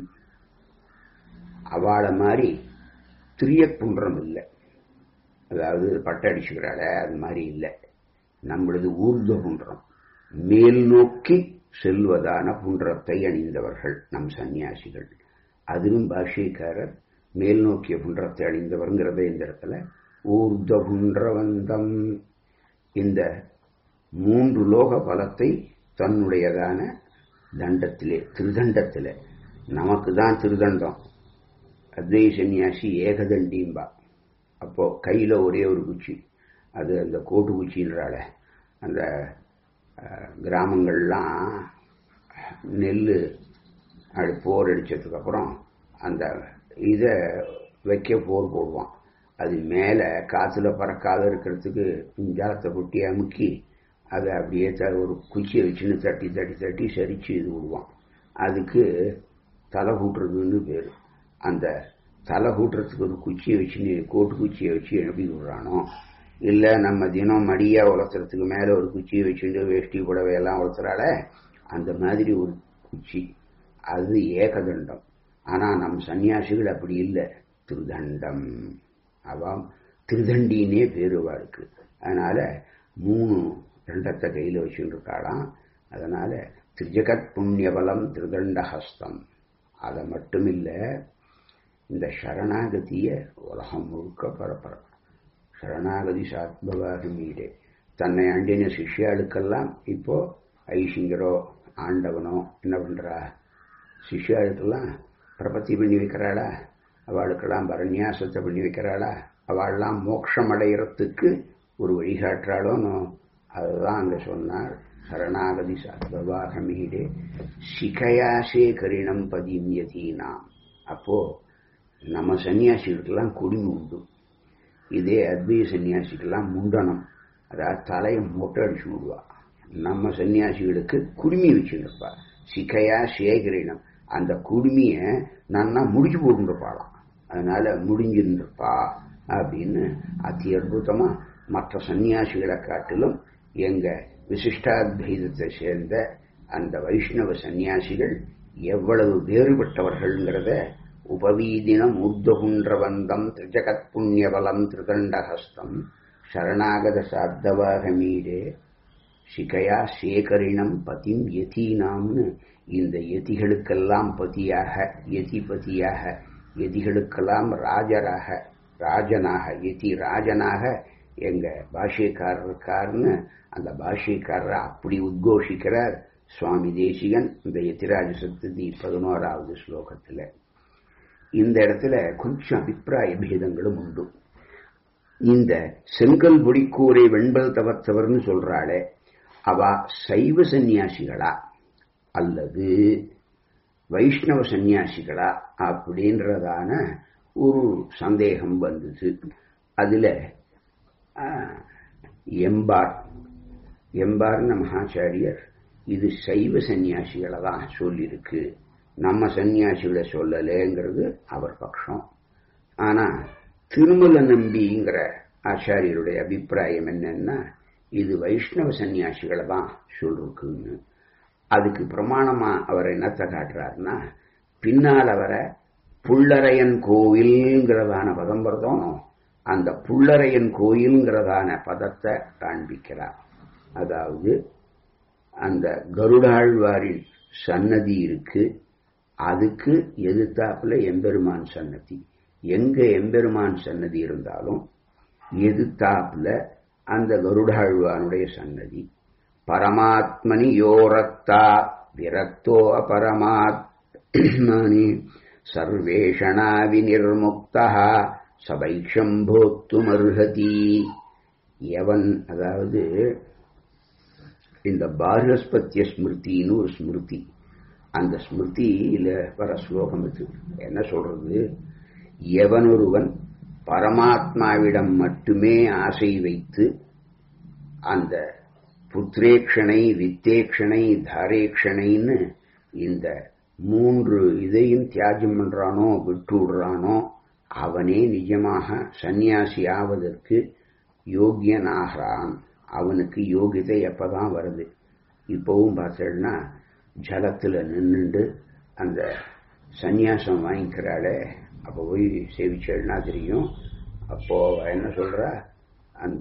அவளை மாதிரி திரிய புன்றம் இல்லை அதாவது பட்டடிச்சுக்கிறாள அது மாதிரி இல்லை நம்மளது ஊர்த புன்றம் மேல் நோக்கி செல்வதான புன்றத்தை அணிந்தவர்கள் நம் சன்னியாசிகள் அதிலும் பாஷ்யக்காரர் மேல் நோக்கிய புன்றத்தை அணிந்தவர்ங்கிறத இந்த இடத்துல ஊர்த புன்றவந்தம் இந்த மூன்று லோக பலத்தை தன்னுடையதான தண்டத்திலே திருதண்டத்திலே நமக்கு தான் திருதண்டம் அத்வை சன்னியாசி ஏகதண்டிம்பா அப்போ கையில ஒரே ஒரு குச்சி அது அந்த கோட்டு குச்சின்றால அந்த கிராமங்கள்லாம் நெல் அது போர் அடிச்சதுக்கு அப்புறம் அந்த இதை வைக்க போர் போடுவான் அது மேலே காற்றுல பறக்காத இருக்கிறதுக்கு ஜலத்தை கொட்டி அமுக்கி அதை அப்படியே த ஒரு குச்சியை வச்சுன்னு தட்டி தட்டி தட்டி சரிச்சு இது விடுவான் அதுக்கு தலை கூட்டுறதுன்னு பேர் அந்த தலை கூட்டுறதுக்கு ஒரு குச்சியை வச்சுன்னு கோட்டு குச்சியை வச்சு எழுப்பி விடுறானோ இல்லை நம்ம தினம் மடியாக உலர்த்துறதுக்கு மேலே ஒரு குச்சியை வச்சுட்டு வேஷ்டி புடவையெல்லாம் உலர்த்துறால அந்த மாதிரி ஒரு குச்சி அது ஏகதண்டம் ஆனால் நம் சன்னியாசிகள் அப்படி இல்லை திருதண்டம் அவன் திருதண்டின்னே பேருவாளுக்கு அதனால மூணு தண்டத்தை கையில் வச்சுட்டு இருக்காளாம் அதனால திருஜகத் புண்ணியபலம் திருதண்டஹஸ்தம் அதை மட்டும் இல்லை இந்த சரணாகதிய உலகம் முழுக்க பரப்புற சரணாகதி சாத்பவாக மீடே தன்னை அண்டின சிஷ்யாளுக்கெல்லாம் இப்போ ஐசிங்கரோ ஆண்டவனோ என்ன பண்றா சிஷ்யாளுக்கெல்லாம் பிரபத்தி பண்ணி வைக்கிறாளா அவளுக்கெல்லாம் பரநியாசத்தை பண்ணி வைக்கிறாளா அவள்லாம் மோட்சம் அடைகிறதுக்கு ஒரு வழிகாட்டுறாளோனோ அதுதான் அங்க சொன்னார் சரணாகதி சாத்பவாக மீடே சிகையாசே கரிணம் பதிம் யதீனாம் அப்போ நம்ம சன்னியாசிகளுக்கெல்லாம் குடிமை உண்டு இதே அத்வைய சன்னியாசிக்கெல்லாம் முண்டனம் அதாவது தலையை மொட்டை அடிச்சு விடுவா நம்ம சன்னியாசிகளுக்கு குடுமி வச்சுருப்பா சிக்கையா சேகரினம் அந்த குடுமிய நன்னா முடிச்சு போட்டுருப்பாளாம் அதனால முடிஞ்சிருந்திருப்பா அப்படின்னு அதி அற்புதமா மற்ற சன்னியாசிகளை காட்டிலும் எங்க விசிஷ்டாத்வைதத்தை சேர்ந்த அந்த வைஷ்ணவ சன்னியாசிகள் எவ்வளவு வேறுபட்டவர்கள்ங்கிறத உபவீதினம் ஊர்துகுன்றவந்தம் திரிஜகத் புண்ணியபலம் திருதண்டஹஸ்தம் சரணாகத சாத்தவாக மீடே சிகையா சேகரிணம் பதிம் யதீனாம்னு இந்த யதிகளுக்கெல்லாம் பதியாக யதிபதியாக யதிகளுக்கெல்லாம் ராஜராக ராஜனாக யதி ராஜனாக எங்க பாஷ்யக்காரர் இருக்காருன்னு அந்த பாஷ்யக்காரரை அப்படி உத்கோஷிக்கிறார் சுவாமி தேசிகன் இந்த யதிராஜ சப்ததி பதினோராவது ஸ்லோகத்துல இந்த இடத்துல கொஞ்சம் அபிப்பிராய பேதங்களும் உண்டு இந்த செங்கல் பொடிக்கூரை வெண்பல் தவத்தவர்னு சொல்றாளே அவ சைவ சந்நியாசிகளா அல்லது வைஷ்ணவ சந்நியாசிகளா அப்படின்றதான ஒரு சந்தேகம் வந்தது அதுல எம்பார் எம்பார்ன மகாச்சாரியர் இது சைவ சந்நியாசிகளை தான் சொல்லியிருக்கு நம்ம சன்னியாசிகளை சொல்லலேங்கிறது அவர் பட்சம் ஆனா திருமல நம்பிங்கிற ஆச்சாரியருடைய அபிப்பிராயம் என்னன்னா இது வைஷ்ணவ சன்னியாசிகளை தான் சொல்லிருக்குன்னு அதுக்கு பிரமாணமா அவர் என்னத்தை காட்டுறாருன்னா பின்னால் அவரை புள்ளரையன் கோவில்ங்கிறதான பதம் வருதோம் அந்த புள்ளரையன் கோயில்ங்கிறதான பதத்தை காண்பிக்கிறார் அதாவது அந்த கருடாழ்வாரின் சன்னதி இருக்கு அதுக்கு எதிர்த்தாப்புல எம்பெருமான் சன்னதி எங்க எம்பெருமான் சன்னதி இருந்தாலும் எதிர்த்தாப்புல அந்த கருடாழ்வானுடைய சன்னதி பரமாத்மனி யோரத்தா விரக்தோ அபரமாத்மனி சர்வேஷணா விநிர்முக்தா சபைஷம் போத்துமர்ஹதி எவன் அதாவது இந்த பாரஸ்பத்திய ஸ்மிருதின்னு ஒரு ஸ்மிருதி அந்த ஸ்மிருதியில வர ஸ்லோகம் இது என்ன சொல்றது எவன் ஒருவன் பரமாத்மாவிடம் மட்டுமே ஆசை வைத்து அந்த புத்திரேக்ஷனை வித்தேக்ஷனை தாரேக்ஷனைன்னு இந்த மூன்று இதையும் தியாகம் பண்றானோ விட்டு விடுறானோ அவனே நிஜமாக சந்நியாசி ஆவதற்கு யோகியனாகிறான் அவனுக்கு யோகிதை எப்பதான் வருது இப்பவும் பார்த்தேன்னா ஜலத்தில் நின்றுண்டு அந்த சந்நியாசம் வாங்கிக்கிறாளே அப்போ போய் சேவிச்சேன்னா தெரியும் அப்போ என்ன சொல்றா அந்த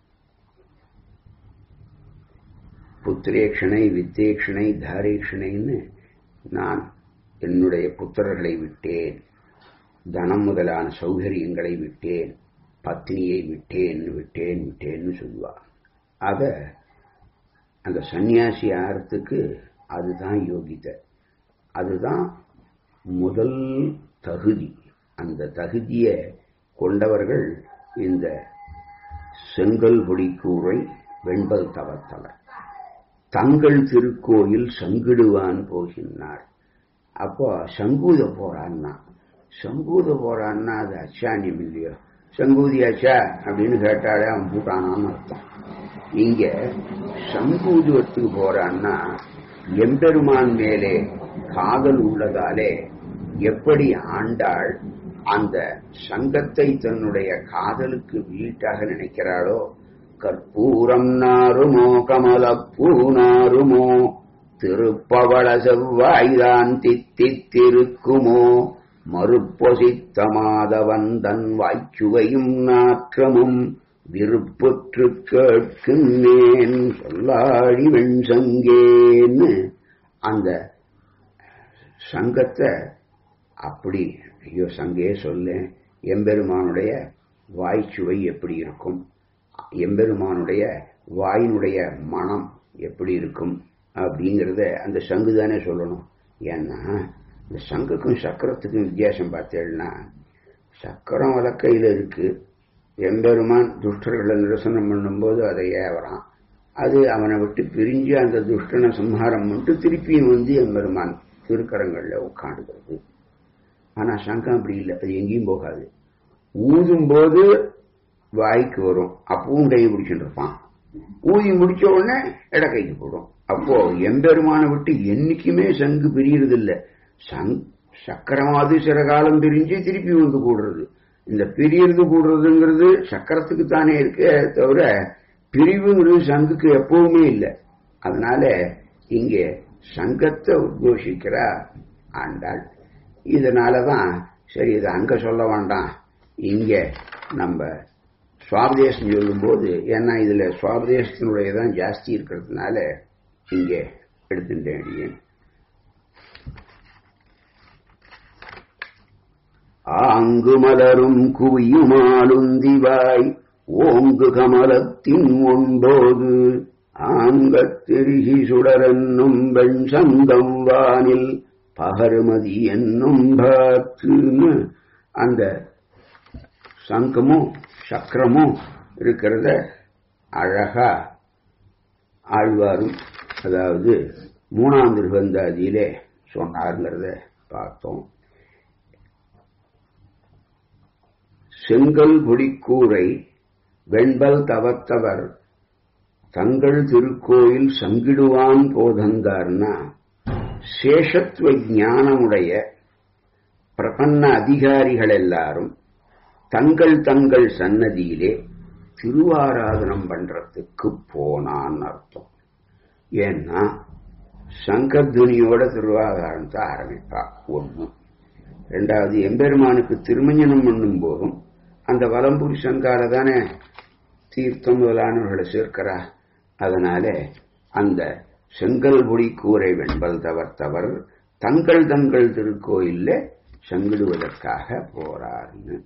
புத்திரேக்ஷனை வித்தேக்ஷனை தாரேக்ஷனைன்னு நான் என்னுடைய புத்திரர்களை விட்டேன் தனம் முதலான சௌகரியங்களை விட்டேன் பத்னியை விட்டேன் விட்டேன் விட்டேன்னு சொல்லுவா அத அந்த சந்நியாசி ஆகிறதுக்கு அதுதான் யோகிதை அதுதான் முதல் தகுதி அந்த தகுதியை கொண்டவர்கள் இந்த செங்கல் பொடிக்கூரை வெண்பல் தவத்தவர் தங்கள் திருக்கோயில் சங்கிடுவான் போகின்றார் அப்போ சங்கூத போறான்னா சங்கூத போறான்னா அது அச்சானியம் இல்லையோ சங்கூதி அச்சா அப்படின்னு கேட்டாலே அவன் பூட்டானான்னு அர்த்தம் இங்க சங்கூதுவத்துக்கு போறான்னா எம்பெருமான் மேலே காதல் உள்ளதாலே எப்படி ஆண்டாள் அந்த சங்கத்தை தன்னுடைய காதலுக்கு வீட்டாக நினைக்கிறாளோ கற்பூரம் நாருமோ கமலப்பூ நாருமோ திருப்பவள செவ்வாய்தான் தித்தித்திருக்குமோ மறுப்பொசித்த மாதவன் தன் வாய்ச்சுவையும் நாற்றமும் விருப்புற்று கேட்கின்றேன் சொல்லாழி வெண்சங்கேன்னு அந்த சங்கத்தை அப்படி ஐயோ சங்கே சொல்ல எம்பெருமானுடைய வாய்ச்சுவை எப்படி இருக்கும் எம்பெருமானுடைய வாயினுடைய மனம் எப்படி இருக்கும் அப்படிங்கிறத அந்த சங்கு தானே சொல்லணும் ஏன்னா இந்த சங்குக்கும் சக்கரத்துக்கும் வித்தியாசம் பார்த்தேன்னா சக்கரம் வழக்கையில் இருக்கு எம்பெருமான் துஷ்டர்களை நிரசனம் பண்ணும்போது அதை ஏவறான் அது அவனை விட்டு பிரிஞ்சு அந்த துஷ்டனை சம்ஹாரம் பண்ணிட்டு திருப்பியும் வந்து எம்பெருமான் திருக்கரங்களில் உட்காந்துக்கிறது ஆனா சங்கம் அப்படி இல்லை அது எங்கேயும் போகாது ஊதும் போது வாய்க்கு வரும் அப்பவும் கை பிடிச்சிட்டு இருப்பான் ஊதி முடிச்ச உடனே இடக்கைக்கு போடும் அப்போ எம்பெருமானை விட்டு என்னைக்குமே சங்கு பிரியறது இல்ல சங் சக்கரமாவது சில காலம் பிரிஞ்சு திருப்பி வந்து கூடுறது இந்த பிரியறது கூடுறதுங்கிறது சக்கரத்துக்கு தானே இருக்க தவிர பிரிவுங்கிறது சங்குக்கு எப்பவுமே இல்லை அதனால இங்கே சங்கத்தை உத்கோஷிக்கிறா ஆண்டாள் இதனாலதான் சரி இதை அங்க சொல்ல வேண்டாம் இங்க நம்ம சுவாபதேசம் சொல்லும்போது ஏன்னா இதுல சுவாபதேசத்தினுடைய தான் ஜாஸ்தி இருக்கிறதுனால இங்கே எடுத்துட்டேன் அடியேன் ஆங்கு மலரும் குவியுமாலுந்திவாய் ஓங்கு கமலத்தின் ஒன்போது ஆங்கத் திருகி சுடரென்னும் வெண் சங்கம் வானில் பகருமதி என்னும் பார்த்துன்னு அந்த சங்கமும் சக்கரமும் இருக்கிறத அழகா ஆழ்வாரும் அதாவது மூணாம் திருவந்தாதியிலே சொன்னார்ங்கிறத பார்த்தோம் செங்கல் குடிக்கூரை வெண்பல் தவத்தவர் தங்கள் திருக்கோயில் சங்கிடுவான் போதந்தார்னா சேஷத்துவ ஞானமுடைய பிரபன்ன அதிகாரிகள் எல்லாரும் தங்கள் தங்கள் சன்னதியிலே திருவாராதனம் பண்றதுக்கு போனான்னு அர்த்தம் ஏன்னா சங்கத்வனியோட திருவாராதனத்தை ஆரம்பிப்பா ஒண்ணு ரெண்டாவது எம்பெருமானுக்கு திருமஞ்சனம் பண்ணும் போதும் அந்த வலம்புரி சங்கார தானே தீர்த்தம் முதலானவர்களை சேர்க்கிறா அதனால அந்த செங்கல்புடி கூரை வெண்பல் தவர்த்தவர் தங்கள் தங்கள் திருக்கோயில்ல சங்கிடுவதற்காக போறார்னு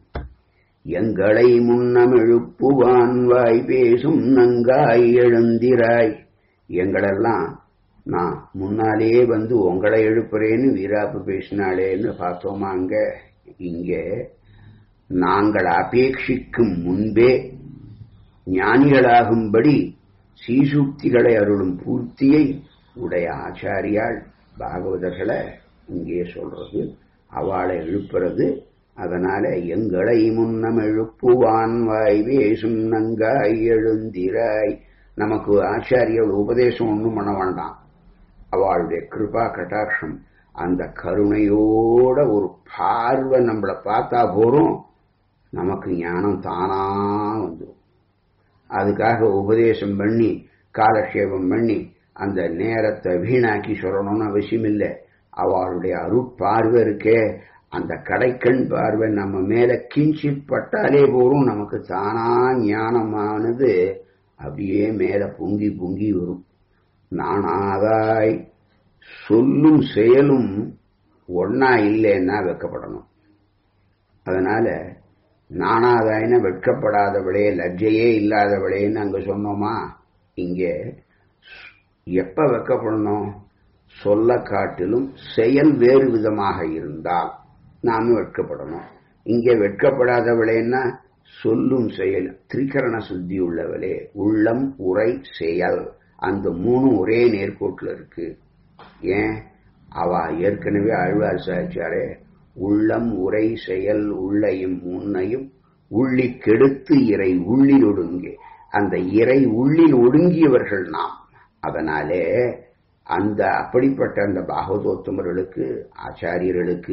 எங்களை முன்னம் எழுப்புவான் வாய் பேசும் நங்காய் எழுந்திராய் எங்களெல்லாம் நான் முன்னாலே வந்து உங்களை எழுப்புறேன்னு வீராப்பு பேசினாளேன்னு பார்த்தோமா அங்க இங்க நாங்கள் அபேட்சிக்கும் முன்பே ஞானிகளாகும்படி சீசூக்திகளை அருளும் பூர்த்தியை உடைய ஆச்சாரியாள் பாகவதர்களை இங்கே சொல்றது அவளை எழுப்புறது அதனால எங்களை முன்னம் எழுப்புவான் வாய் வேசும் நங்காய் எழுந்திராய் நமக்கு ஆச்சாரியர் உபதேசம் ஒன்றும் பண்ண வேண்டாம் அவளுடைய கிருபா கட்டாட்சம் அந்த கருணையோட ஒரு பார்வை நம்மளை பார்த்தா போறோம் நமக்கு ஞானம் தானா வந்துடும் அதுக்காக உபதேசம் பண்ணி காலக்ஷேபம் பண்ணி அந்த நேரத்தை வீணாக்கி சொல்லணும்னு அவசியம் இல்லை அவளுடைய அருட்பார்வை இருக்கே அந்த கடைக்கண் பார்வை நம்ம மேல கிஞ்சித் பட்டாலே போறோம் நமக்கு தானா ஞானமானது அப்படியே மேல பொங்கி பொங்கி வரும் நானாதாய் சொல்லும் செயலும் ஒன்னா இல்லைன்னா வெக்கப்படணும் அதனால நானாதாயின வெட்கப்படாதவளே லஜ்ஜையே இல்லாதவளேன்னு அங்க சொன்னோமா இங்கே எப்ப வெக்கப்படணும் சொல்ல காட்டிலும் செயல் வேறு விதமாக இருந்தால் நாம வெட்கப்படணும் இங்கே வெட்கப்படாதவளேன்னா சொல்லும் செயல் திரிகரண சுத்தி உள்ளவளே உள்ளம் உரை செயல் அந்த மூணு ஒரே நேர்கோட்டில் இருக்கு ஏன் அவ ஏற்கனவே ஆழ்வார் சாச்சாரே உள்ளம் உரை செயல் உள்ளையும் முன்னையும் உள்ளி கெடுத்து இறை உள்ளில் ஒடுங்கே அந்த இறை உள்ளில் ஒடுங்கியவர்கள் நாம் அதனாலே அந்த அப்படிப்பட்ட அந்த பாகவதோத்தமர்களுக்கு ஆச்சாரியர்களுக்கு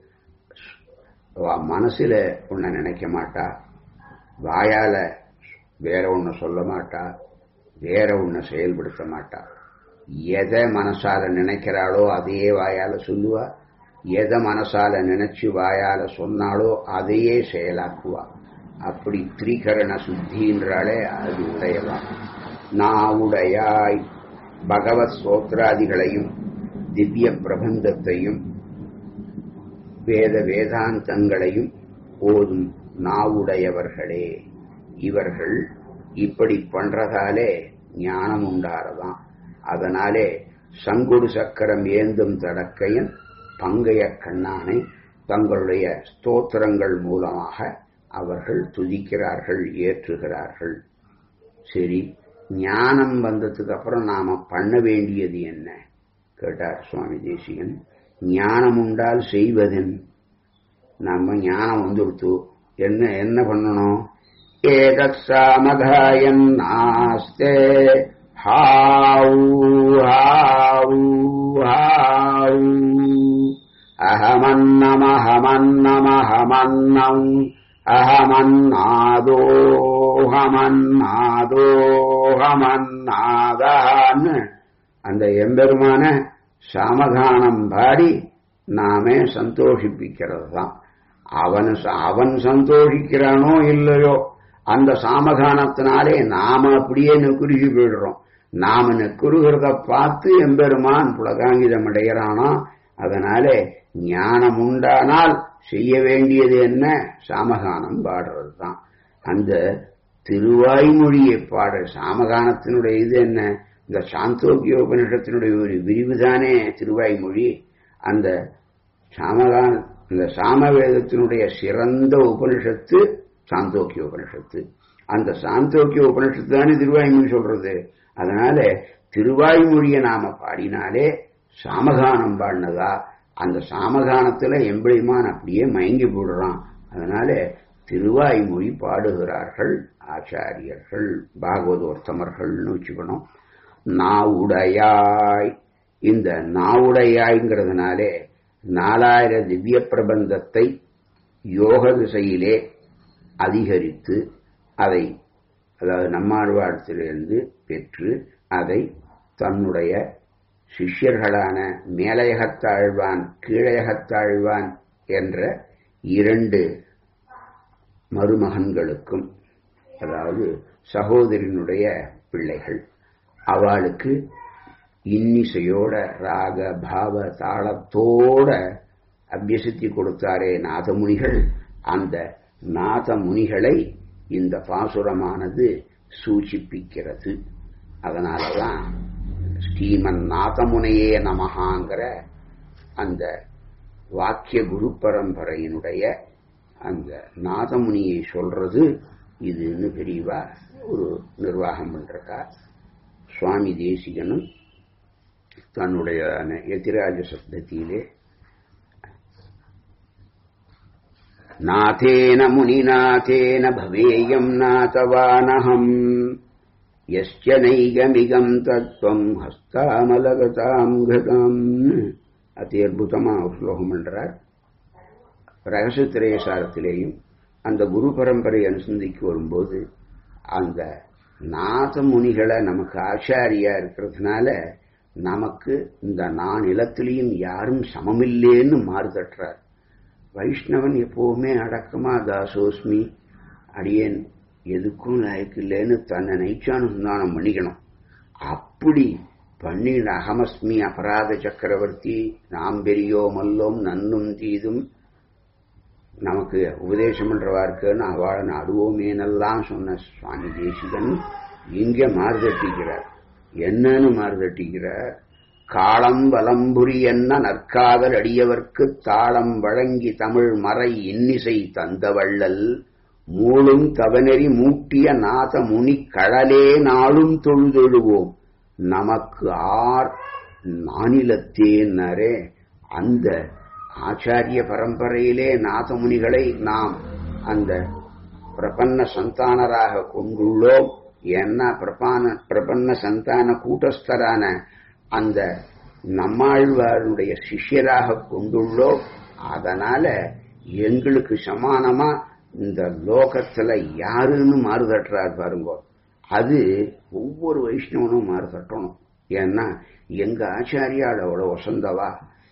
மனசுல ஒன்ன நினைக்க மாட்டா வாயால வேற ஒண்ணு சொல்ல மாட்டா வேற ஒண்ணு செயல்படுத்த மாட்டா எதை மனசால நினைக்கிறாளோ அதையே வாயால சொல்லுவா எதை மனசால நினைச்சு வாயால சொன்னாலோ அதையே செயலாக்குவா அப்படி திரிகரண சுத்தின்றாலே அது உடையவா நாவுடையாய் பகவத் சோத்ராதிகளையும் திவ்ய பிரபந்தத்தையும் வேத வேதாந்தங்களையும் ஓதும் நாவுடையவர்களே இவர்கள் இப்படி பண்றதாலே ஞானம் உண்டாரதாம் அதனாலே சங்குடு சக்கரம் ஏந்தும் தடக்கையன் பங்கைய கண்ணானை தங்களுடைய ஸ்தோத்திரங்கள் மூலமாக அவர்கள் துதிக்கிறார்கள் ஏற்றுகிறார்கள் சரி ஞானம் வந்ததுக்கு அப்புறம் நாம பண்ண வேண்டியது என்ன கேட்டார் சுவாமி தேசிகன் ஞானம் உண்டால் செய்வதன் நம்ம ஞானம் வந்துடுத்து என்ன என்ன பண்ணணும் ஏதத் சாமதாயன் நாஸ்தே ஹாவு ஹாவு ஹாவு அகமன்னமஹமன்னமஹமன்னம் அகமன்னாதோஹமன்னாதோஹமன்னாதான்னு அந்த எம்பெருமான சாமகானம் பாடி நாமே சந்தோஷிப்பிக்கிறது தான் அவன் அவன் சந்தோஷிக்கிறானோ இல்லையோ அந்த சாமகானத்தினாலே நாம அப்படியே நெக்குருகி போயிடுறோம் நாம நெக்குருகிறத பார்த்து எம்பெருமான் புலகாங்கிதம் அடைகிறானா அதனாலே ஞானம் உண்டானால் செய்ய வேண்டியது என்ன சாமகானம் பாடுறது தான் அந்த திருவாய்மொழியை பாடுற சாமகானத்தினுடைய இது என்ன இந்த சாந்தோக்கிய உபனிஷத்தினுடைய ஒரு விரிவுதானே திருவாய்மொழி அந்த சாமகான இந்த சாமவேதத்தினுடைய சிறந்த உபனிஷத்து சாந்தோக்கிய உபனிஷத்து அந்த சாந்தோக்கிய உபனிஷத்து தானே திருவாய்மொழி சொல்றது அதனால திருவாய்மொழியை நாம பாடினாலே சாமகானம் பாடினதா அந்த சாமகானத்துல எம்பெளிமான் அப்படியே மயங்கி போடுறான் அதனால திருவாய்மொழி பாடுகிறார்கள் ஆச்சாரியர்கள் பாகவதோர்த்தமர்கள்னு வச்சுக்கணும் நாவுடையாய் இந்த நாவுடையாய்ங்கிறதுனாலே நாலாயிர திவ்ய பிரபந்தத்தை யோக திசையிலே அதிகரித்து அதை அதாவது நம்மாழ்வாடத்திலிருந்து பெற்று அதை தன்னுடைய சிஷ்யர்களான மேலையகத்தாழ்வான் கீழையகத்தாழ்வான் என்ற இரண்டு மருமகன்களுக்கும் அதாவது சகோதரினுடைய பிள்ளைகள் அவளுக்கு இன்னிசையோட ராக பாவ தாளத்தோட அபியசித்தி கொடுத்தாரே நாதமுனிகள் அந்த நாதமுனிகளை இந்த பாசுரமானது சூச்சிப்பிக்கிறது அதனாலதான் ஸ்ரீமன் நாதமுனையே நமகாங்கிற அந்த வாக்கிய குரு பரம்பரையினுடைய அந்த நாதமுனியை சொல்றது இதுன்னு பெரியவா ஒரு நிர்வாகம் பண்றக்கா சுவாமி தேசிகனும் தன்னுடைய எதிராஜ சப்தத்திலே நாதேன முனிநாதேன பவேயம் நாதவானகம் யஸ்ய நைகமிகம் தத்துவம் ஹஸ்தாமலகதாம் கதாம் அதி அற்புதமா ஒரு ஸ்லோகம் பண்றார் ரகசியத்திரேசாரத்திலேயும் அந்த குரு பரம்பரை அனுசந்திக்கு வரும்போது அந்த நாத முனிகளை நமக்கு ஆச்சாரியா இருக்கிறதுனால நமக்கு இந்த நான் நிலத்திலையும் யாரும் சமமில்லேன்னு மாறு தட்டுறார் வைஷ்ணவன் எப்பவுமே அடக்கமா தாசோஸ்மி அடியேன் எதுக்கும் லாய்க்கில்லைன்னு தன்னை நைச்சானுசந்தானம் பண்ணிக்கணும் அப்படி பண்ணி அகமஸ்மி அபராத சக்கரவர்த்தி நாம் பெரியோ மல்லோம் நன்னும் தீதும் நமக்கு உபதேசம் பண்றவா இருக்குன்னு அவளை நடுவோமேனெல்லாம் சொன்ன சுவாமி தேசிகன் இங்க மாறுதட்டிக்கிறார் என்னன்னு மாறுதட்டிக்கிறார் காலம் வலம்புரி என்ன நற்காதல் அடியவர்க்கு தாளம் வழங்கி தமிழ் மறை இன்னிசை தந்த வள்ளல் மூளும் தவநெறி மூட்டிய நாத முனி கடலே நாளும் தொழுதொழுவோம் நமக்கு ஆர் மாநிலத்தேனரே அந்த ஆச்சாரிய பரம்பரையிலே நாதமுனிகளை நாம் அந்த பிரபன்ன சந்தானராக கொண்டுள்ளோம் என்ன பிரபான பிரபன்ன சந்தான கூட்டஸ்தரான அந்த நம்மாழ்வாருடைய சிஷ்யராக கொண்டுள்ளோம் அதனால எங்களுக்கு சமானமா இந்த லோகத்துல யாருன்னு மாறுதட்டுறார் பாருங்க அது ஒவ்வொரு வைஷ்ணவனும் மாறுதட்டணும் ஏன்னா எங்க ஆச்சாரியால் அவ்வளவு வசந்தவா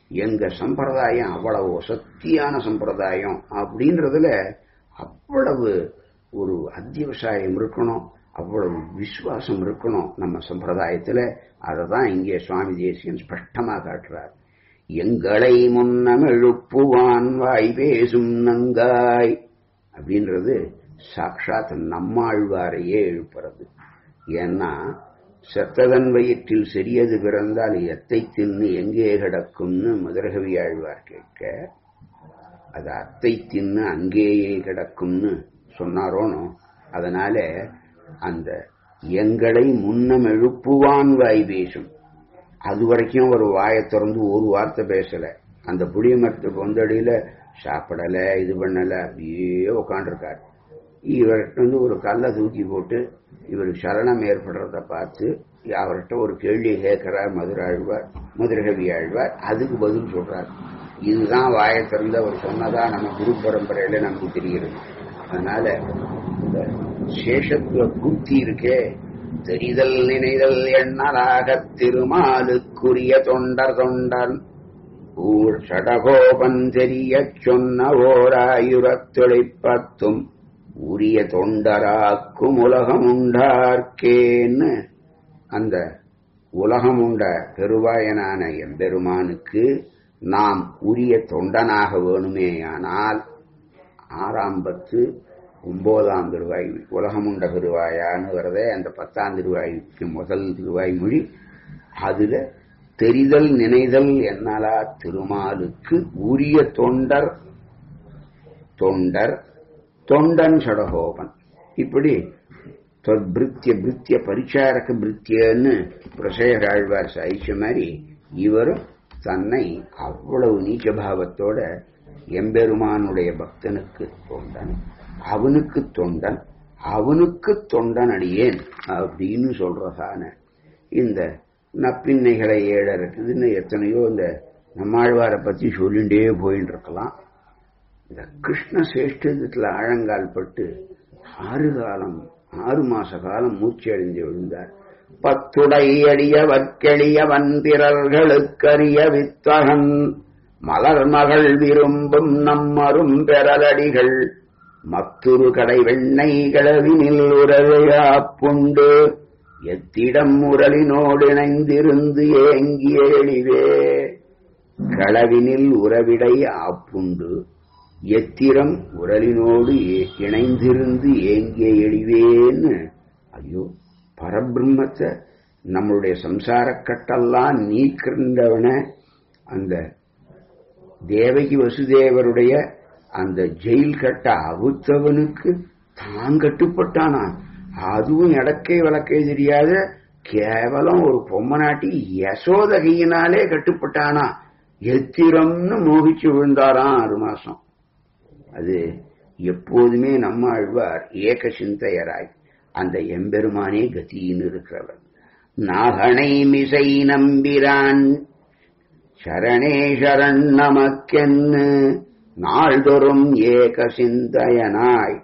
எங்க சம்பிரதாயம் அவ்வளவு சக்தியான சம்பிரதாயம் அப்படின்றதுல அவ்வளவு ஒரு அத்தியவசாயம் இருக்கணும் அவ்வளவு விசுவாசம் இருக்கணும் நம்ம சம்பிரதாயத்துல அதை தான் இங்கே சுவாமி தேசியன் ஸ்பஷ்டமா காட்டுறார் எங்களை முன்னம் எழுப்புவான் வாய் பேசும் நங்காய் அப்படின்றது சாட்சாத் நம்மாழ்வாரையே எழுப்புறது ஏன்னா செத்ததன் வயிற்றில் சிறியது பிறந்தால் எத்தை தின்னு எங்கே கிடக்கும்னு மதுரகவி ஆழ்வார் கேட்க அது அத்தை தின்னு அங்கேயே கிடக்கும்னு சொன்னாரோனோ அதனால அந்த எங்களை முன்னம் எழுப்புவான் வாய் பேசும் அது வரைக்கும் ஒரு வாயை திறந்து ஒரு வார்த்தை பேசல அந்த புளிய மரத்துக்கு வந்தடியில சாப்பிடல இது பண்ணல அப்படியே உக்காண்டிருக்காரு இவர்கிட்ட வந்து ஒரு கல்லை தூக்கி போட்டு இவருக்கு சலனம் ஏற்படுறத பார்த்து அவர்கிட்ட ஒரு கேள்வி கேட்கிறார் மதுராழ்வார் மதுரகவி ஆழ்வார் அதுக்கு பதில் சொல்றார் இதுதான் வாயை திறந்து அவர் சொன்னதா நம்ம குரு பரம்பரையில நமக்கு தெரிகிறது அதனால இந்த சேஷத்துவ பூர்த்தி இருக்கே தெரிதல் நினைதல் எண்ணலாக திருமாலுக்குரிய தொண்டர் தொண்டன் ஊர் சடகோபன் தெரியச் சொன்ன ஓராயுரத்தொழிப்பத்தும் உரிய தொண்டராக்கும் உலகம் உண்டார்க்கேன்னு அந்த உலகம் உண்ட பெருவாயனான எம்பெருமானுக்கு நாம் உரிய தொண்டனாக வேணுமேயானால் ஆறாம் பத்து ஒன்பதாம் திருவாய் உலகம் உண்ட திருவாயான்னு வரதே அந்த பத்தாம் திருவாய்க்கு முதல் திருவாய் மொழி அதுல தெரிதல் நினைதல் என்னலா திருமாலுக்கு உரிய தொண்டர் தொண்டர் தொண்டன் சடகோபன் இப்படி பிருத்திய பிருத்திய பரிச்சாரக பிருத்தியன்னு பிரசேகர் ஆழ்வார் சாதிச்ச மாதிரி இவரும் தன்னை அவ்வளவு நீச்ச பாவத்தோட எம்பெருமானுடைய பக்தனுக்கு தொண்டன் அவனுக்கு தொண்டன் அவனுக்கு தொண்டன் அடியேன் அப்படின்னு சொல்றதான இந்த நப்பின்னைகளை ஏழ இருக்குதுன்னு எத்தனையோ இந்த நம்மாழ்வாரை பத்தி சொல்லிண்டே போயின்னு இருக்கலாம் இந்த கிருஷ்ண சேஷ்டத்துல ஆழங்கால் பட்டு ஆறு காலம் ஆறு மாச காலம் மூச்சு அடைந்து விழுந்தார் பத்துடை அடிய வற்கெளிய வன்பிறர்களுக்கரிய வித்தகன் மலர் மகள் விரும்பும் நம்மரும் பெறலடிகள் மத்துரு கடை வெண்ணெய் கிளவினில் உரவையா புண்டு எத்திடம் முரலினோடு இணைந்திருந்து ஏங்கிய எளிவே களவினில் உறவிடை ஆப்புண்டு எத்திரம் உரலினோடு இணைந்திருந்து ஏங்கிய எளிவேன்னு ஐயோ பரபிரம்மத்தை நம்மளுடைய சம்சாரக்கட்டெல்லாம் நீக்கின்றவன அந்த தேவகி வசுதேவருடைய அந்த ஜெயில் கட்ட அவுத்தவனுக்கு தான் கட்டுப்பட்டானா அதுவும் இடக்கை வழக்கை தெரியாத கேவலம் ஒரு பொம்மநாட்டி யசோதகையினாலே கட்டுப்பட்டானா எத்திரம்னு மோகிச்சு விழுந்தாராம் ஆறு மாசம் அது எப்போதுமே நம்ம ஆழ்வார் ஏக சிந்தையராய் அந்த எம்பெருமானே கத்தின்னு இருக்கிறவர் நாகனை மிசை நம்பிரான் சரணே சரண் நமக்கென்னு நாள்தொறும் ஏக சிந்தையனாய்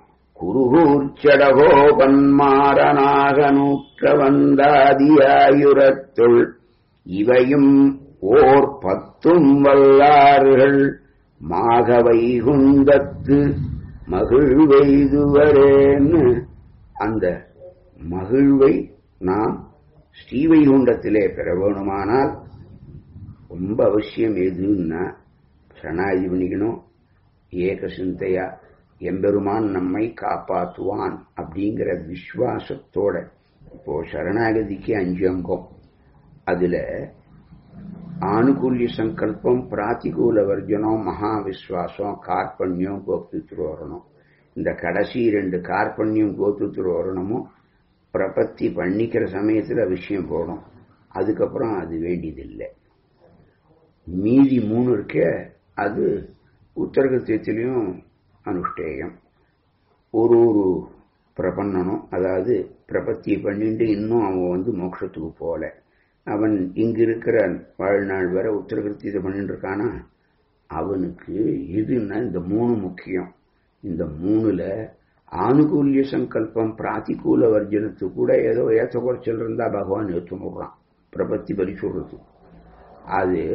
குருகூர்ச்சடகோபன்மாரனாக நூற்ற வந்தாதியாயுரத்துள் இவையும் ஓர் பத்தும் வல்லார்கள் மாக வைகுந்தத்து மகிழ்வெய்துவரேன்னு அந்த மகிழ்வை நாம் ஸ்ரீவைகுண்டத்திலே பெற வேணுமானால் ரொம்ப அவசியம் எதுன்னா சரணாதி பண்ணிக்கணும் ஏக சிந்தையா எம்பெருமான் நம்மை காப்பாற்றுவான் அப்படிங்கிற விசுவாசத்தோட இப்போ சரணாகதிக்கு அஞ்சு அங்கம் அதுல ஆணுகூல்ய சங்கல்பம் பிராத்திகூல வர்ஜனம் மகா விஸ்வாசம் கார்பண்யம் கோப்துத்ரோரணம் இந்த கடைசி ரெண்டு கார்பண்யம் கோத்துத்ரோரணமும் பிரபத்தி பண்ணிக்கிற சமயத்துல விஷயம் போடும் அதுக்கப்புறம் அது வேண்டியதில்லை மீதி மூணு இருக்க அது உத்தரகத்தியத்திலையும் அனுஷ்டேயம் ஒரு ஒரு பிரபன்னனும் அதாவது பிரபத்தியை பண்ணிட்டு இன்னும் அவன் வந்து மோட்சத்துக்கு போகல அவன் இங்க இருக்கிற வாழ்நாள் வரை உத்தரகிருத்தியத்தை பண்ணிட்டு இருக்கானா அவனுக்கு எதுன்னா இந்த மூணு முக்கியம் இந்த மூணுல ஆனுகூல்ய சங்கல்பம் பிராத்திகூல வர்ஜனத்து கூட ஏதோ ஏத்த குறைச்சல் இருந்தா பகவான் ஏற்று விடுறான் பிரபத்தி பலி சொல்றது அது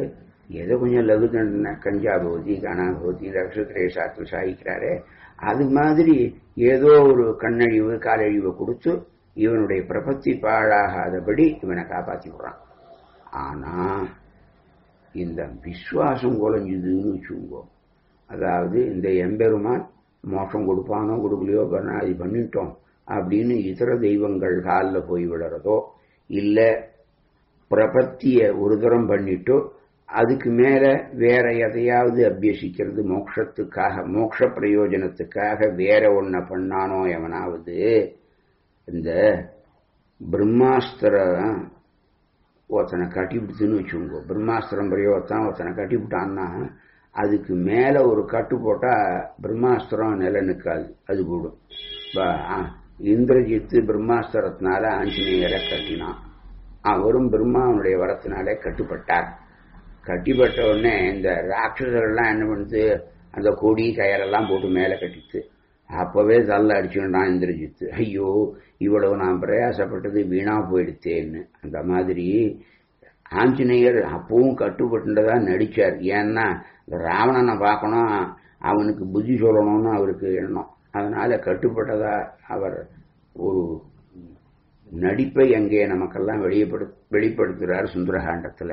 ஏதோ கொஞ்சம் லகு தண்டனை கஞ்சா பவதி கனா பவதி நட்சத்திரே சாத்து சாதிக்கிறாரே அது மாதிரி ஏதோ ஒரு கண்ணழிவு காலழிவு கொடுத்து இவனுடைய பிரபத்தி பாழாகாதபடி இவனை காப்பாத்தி விடுறான் ஆனா இந்த விசுவாசம் குறைஞ்சுதுன்னு வச்சுக்கோ அதாவது இந்த எம்பெருமான் மோஷம் கொடுப்பானோ கொடுக்கலையோ அது பண்ணிட்டோம் அப்படின்னு இதர தெய்வங்கள் காலில் போய் விடுறதோ இல்ல பிரபத்திய ஒரு தரம் பண்ணிட்டோ அதுக்கு மேல வேற எதையாவது அபியசிக்கிறது மோட்சத்துக்காக மோட்ச பிரயோஜனத்துக்காக வேற ஒன்ன பண்ணானோ எவனாவது இந்த பிரம்மாஸ்திரம் ஒருத்தனை கட்டிவிடுத்துன்னு வச்சுக்கோ பிரம்மாஸ்திரம் பிரயோகத்தான் ஒருத்தனை கட்டிவிட்டான்னா அதுக்கு மேல ஒரு கட்டு போட்டா பிரம்மாஸ்திரம் நில நிற்காது அது கூடும் இந்திரஜித்து பிரம்மாஸ்திரத்தினால ஆஞ்சநேயரை கட்டினான் அவரும் பிரம்மாவனுடைய வரத்தினாலே கட்டுப்பட்டார் கட்டிப்பட்ட உடனே இந்த ராட்சசர்கள்லாம் என்ன பண்ணுது அந்த கொடி கயரெல்லாம் போட்டு மேலே கட்டித்து அப்பவே தள்ள அடிச்சுட்டான் இந்திரஜித்து ஐயோ இவ்வளவு நான் பிரயாசப்பட்டது வீணா போயிடுத்தேன்னு அந்த மாதிரி ஆஞ்சநேயர் அப்பவும் கட்டுப்பட்டுன்றதா நடிச்சார் ஏன்னா ராவணனை பார்க்கணும் அவனுக்கு புத்தி சொல்லணும்னு அவருக்கு எண்ணம் அதனால கட்டுப்பட்டதா அவர் ஒரு நடிப்பை அங்கே நமக்கெல்லாம் வெளியப்படு வெளிப்படுத்துகிறார் சுந்தரகாண்டத்தில்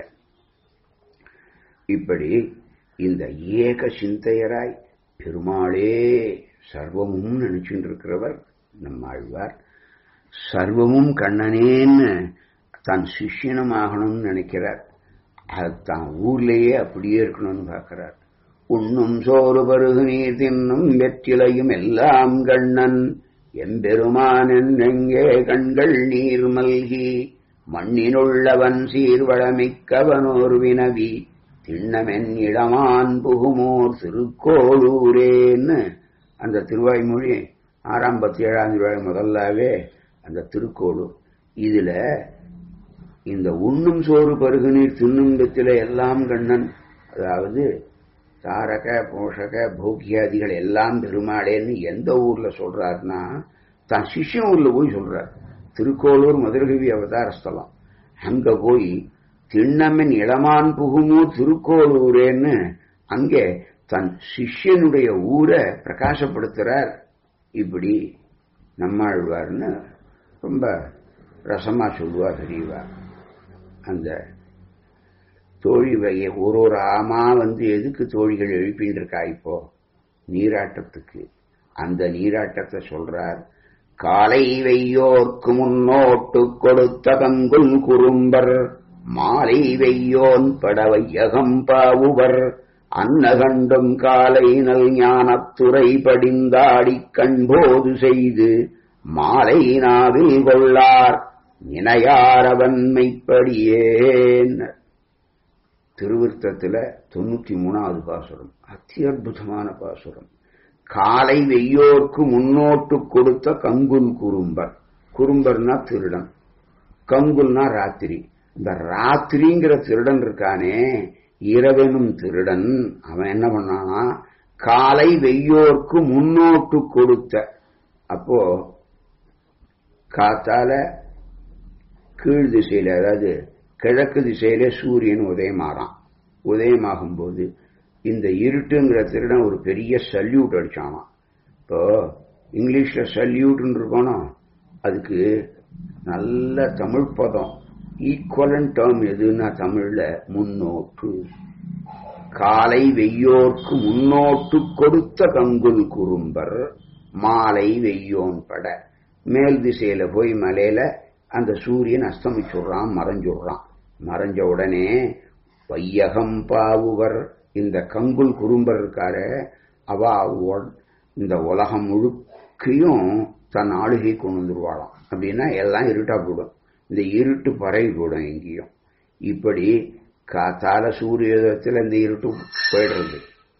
இப்படி இந்த ஏக சிந்தையராய் பெருமாளே சர்வமும் நினைச்சுட்டு இருக்கிறவர் நம்மாழ்வார் சர்வமும் கண்ணனேன்னு தன் சிஷ்யனமாகணும்னு நினைக்கிறார் அது தான் ஊர்லேயே அப்படியே இருக்கணும்னு பார்க்கிறார் உண்ணும் சோறு பருகு நீர் தின்னும் வெற்றிலையும் எல்லாம் கண்ணன் எம்பெருமானன் எங்கே கண்கள் நீர் மல்கி மண்ணினுள்ளவன் சீர்வளமிக்கவனோர் வினவி திண்ணமென் இளமான் புகுமோர் திருக்கோளூரேன்னு அந்த திருவாய்மொழி ஆறாம் பத்தி ஏழாம் திருவாய் முதல்லாவே அந்த திருக்கோளூர் இதுல இந்த உண்ணும் சோறு பருகு நீர் தின்னும் வெத்தில எல்லாம் கண்ணன் அதாவது தாரக போஷக போக்கியாதிகள் எல்லாம் பெருமாளேன்னு எந்த ஊர்ல சொல்றாருன்னா தான் சிஷ்யன் ஊர்ல போய் சொல்றார் திருக்கோளூர் மதுரகவி அவதார ஸ்தலம் அங்க போய் திண்ணம்மன் இளமான் புகுமோ திருக்கோளூரேன்னு அங்கே தன் சிஷ்யனுடைய ஊரை பிரகாசப்படுத்துறார் இப்படி நம்மாழ்வார்னு ரொம்ப ரசமா சொல்லுவா தெரியவா அந்த தோழி வகைய ஒரு ஒரு ஆமா வந்து எதுக்கு தோழிகள் எழுப்பின்னு இருக்கா இப்போ நீராட்டத்துக்கு அந்த நீராட்டத்தை சொல்றார் காலை வெய்யோர்க்கு முன்னோட்டு கொடுத்த பங்குல் குறும்பர் மாலை வெய்யோன் படவையகம் பாவுவர் அன்னகண்டும் காலை நல் ஞானத்துறை படிந்தாடிக் கண்போது செய்து மாலை நாவில் கொள்ளார் நினையாரவன்மைப்படியேன் திருவிருத்தத்தில் தொண்ணூத்தி மூணாவது பாசுரம் அத்தியுதமான பாசுரம் காலை வெய்யோர்க்கு முன்னோட்டு கொடுத்த கங்குல் குறும்பர் குறும்பர்னா திருடன் கங்குல்னா ராத்திரி இந்த ராத்திரிங்கிற திருடன் இருக்கானே இரவெனும் திருடன் அவன் என்ன பண்ணானா காலை வெய்யோர்க்கு முன்னோட்டு கொடுத்த அப்போ காத்தால கீழ் திசையில அதாவது கிழக்கு திசையில சூரியன் உதயமாறான் உதயமாகும் போது இந்த இருட்டுங்கிற திருடன் ஒரு பெரிய சல்யூட் அடிச்சானாம் இப்போ இங்கிலீஷ்ல சல்யூட்னு இருக்கணும் அதுக்கு நல்ல தமிழ் பதம் ஈக்குவலன் டேர்ம் எதுன்னா தமிழ்ல முன்னோட்டு காலை வெய்யோர்க்கு முன்னோட்டு கொடுத்த கங்குல் குறும்பர் மாலை வெய்யோன் பட மேல் திசையில போய் மலையில அந்த சூரியன் அஸ்தமிச்சுடுறான் மறைஞ்சுடுறான் மறைஞ்ச உடனே வையகம் பாவுவர் இந்த கங்குல் குறும்பர் இருக்கார அவ இந்த உலகம் முழுக்கையும் தன் ஆளுகை கொண்டு வந்துருவாளாம் அப்படின்னா எல்லாம் இருட்டா போடும் இந்த இருட்டு பறவை போடும் எங்கேயும் இப்படி காத்தால சூரியத்தில் இந்த இருட்டு போயிடுறது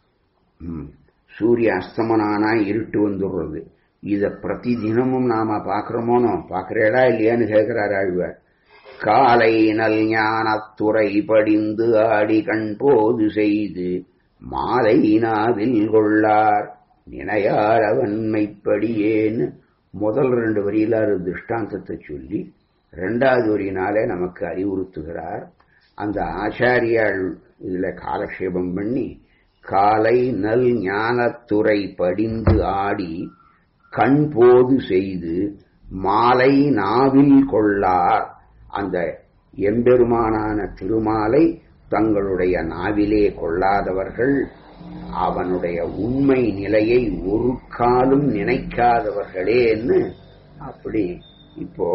சூரிய அஸ்தமனானா இருட்டு வந்துடுறது இத பிரதி தினமும் நாம பாக்குறோமோனோ பாக்குறேடா இல்லையான்னு கேட்கிறார் ஆழ்வார் காலை நல் ஞானத்துறை படிந்து ஆடி கண் போது செய்து மாலை நாவில் கொள்ளார் நினையார் அவன்மைப்படியேன்னு முதல் ரெண்டு வரியில திருஷ்டாந்தத்தை சொல்லி ரெண்டாவது வரியினாலே நமக்கு அறிவுறுத்துகிறார் அந்த ஆச்சாரியால் இதுல காலக்ஷேபம் பண்ணி காலை நல் ஞானத்துறை படிந்து ஆடி கண் போது செய்து மாலை நாவில் கொள்ளார் அந்த எம்பெருமானான திருமாலை தங்களுடைய நாவிலே கொள்ளாதவர்கள் அவனுடைய உண்மை நிலையை ஒரு காலும் நினைக்காதவர்களேன்னு அப்படி இப்போ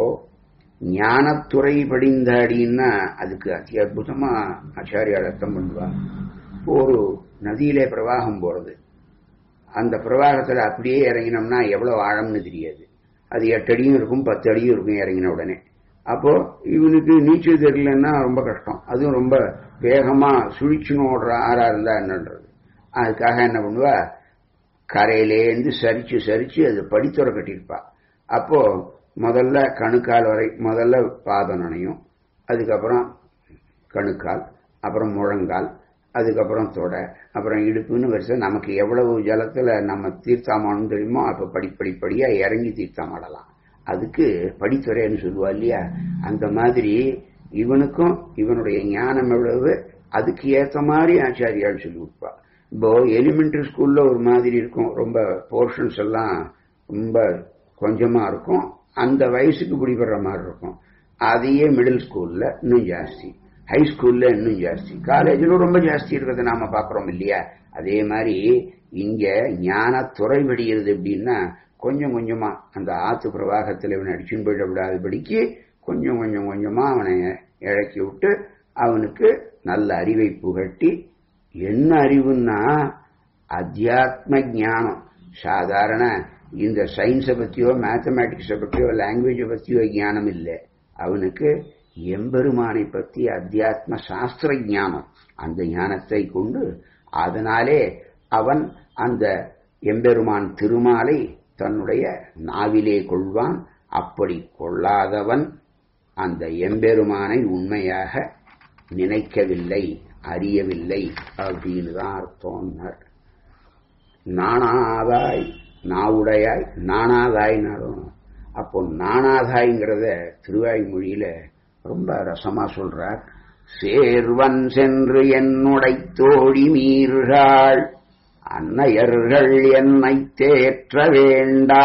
ஞானத்துறை படிந்தாடின்னா அதுக்கு அதி அற்புதமா ஆச்சாரியால் அர்த்தம் பண்ணுவார் ஒரு நதியிலே பிரவாகம் போறது அந்த பிரவாகத்துல அப்படியே இறங்கினோம்னா எவ்வளவு ஆழம்னு தெரியாது அது எட்டு அடியும் இருக்கும் பத்து அடியும் இருக்கும் இறங்கின உடனே அப்போ இவனுக்கு நீச்சல் தெரியலன்னா ரொம்ப கஷ்டம் அதுவும் ரொம்ப வேகமா சுழிச்சுன்னு ஓடுற ஆறா இருந்தா என்னன்றது அதுக்காக என்ன பண்ணுவா கரையிலேருந்து சரிச்சு சரிச்சு அது படித்துறை கட்டியிருப்பா அப்போ முதல்ல கணுக்கால் வரை முதல்ல பாதம் நனையும் அதுக்கப்புறம் கணுக்கால் அப்புறம் முழங்கால் அதுக்கப்புறம் தொடை அப்புறம் இடுப்புன்னு வரிசை நமக்கு எவ்வளவு ஜலத்துல நம்ம தீர்த்தாமான்னு தெரியுமோ அப்ப படிப்படிப்படியா இறங்கி தீர்த்தாமாடலாம் அதுக்கு படித்துறைன்னு சொல்லுவா இல்லையா அந்த மாதிரி இவனுக்கும் இவனுடைய ஞானம் எவ்வளவு அதுக்கு ஏத்த மாதிரி ஆச்சாரியால் சொல்லி கொடுப்பா இப்போ எலிமெண்டரி ஸ்கூல்ல ஒரு மாதிரி இருக்கும் ரொம்ப போர்ஷன்ஸ் எல்லாம் ரொம்ப கொஞ்சமா இருக்கும் அந்த வயசுக்கு பிடிபடுற மாதிரி இருக்கும் அதையே மிடில் ஸ்கூல்ல இன்னும் ஜாஸ்தி ஹை ஸ்கூல்ல இன்னும் ஜாஸ்தி காலேஜில் ரொம்ப ஜாஸ்தி இருக்கிறத நாம பாக்குறோம் இல்லையா அதே மாதிரி இங்க ஞான துறை படிக்கிறது எப்படின்னா கொஞ்சம் கொஞ்சமா அந்த ஆத்து பிரவாகத்தில் இவனை அடிச்சுன்னு போயிட விடாதபடிக்கு கொஞ்சம் கொஞ்சம் கொஞ்சமா அவனை இழக்கி விட்டு அவனுக்கு நல்ல அறிவை புகட்டி என்ன அறிவுன்னா அத்தியாத்ம ஞானம் சாதாரண இந்த சயின்ஸை பத்தியோ மேத்தமேட்டிக்ஸை பத்தியோ லாங்குவேஜை பத்தியோ ஞானம் இல்லை அவனுக்கு எம்பெருமானை பத்தி அத்தியாத்ம சாஸ்திர ஞானம் அந்த ஞானத்தை கொண்டு அதனாலே அவன் அந்த எம்பெருமான் திருமாலை தன்னுடைய நாவிலே கொள்வான் அப்படி கொள்ளாதவன் அந்த எம்பெருமானை உண்மையாக நினைக்கவில்லை அறியவில்லை அப்படின்னு தான் அர்த்தம்னார் நாணாதாய் நாவுடையாய் நாணாதாய்னாலும் அப்போ நாணாதாய்ங்கிறத திருவாய்மொழியில ரொம்ப ரசமா சொல்றார் சேர்வன் சென்று என்னுடை தோழி மீறுகாள் அன்னையர்கள் என்னை தேற்ற வேண்டா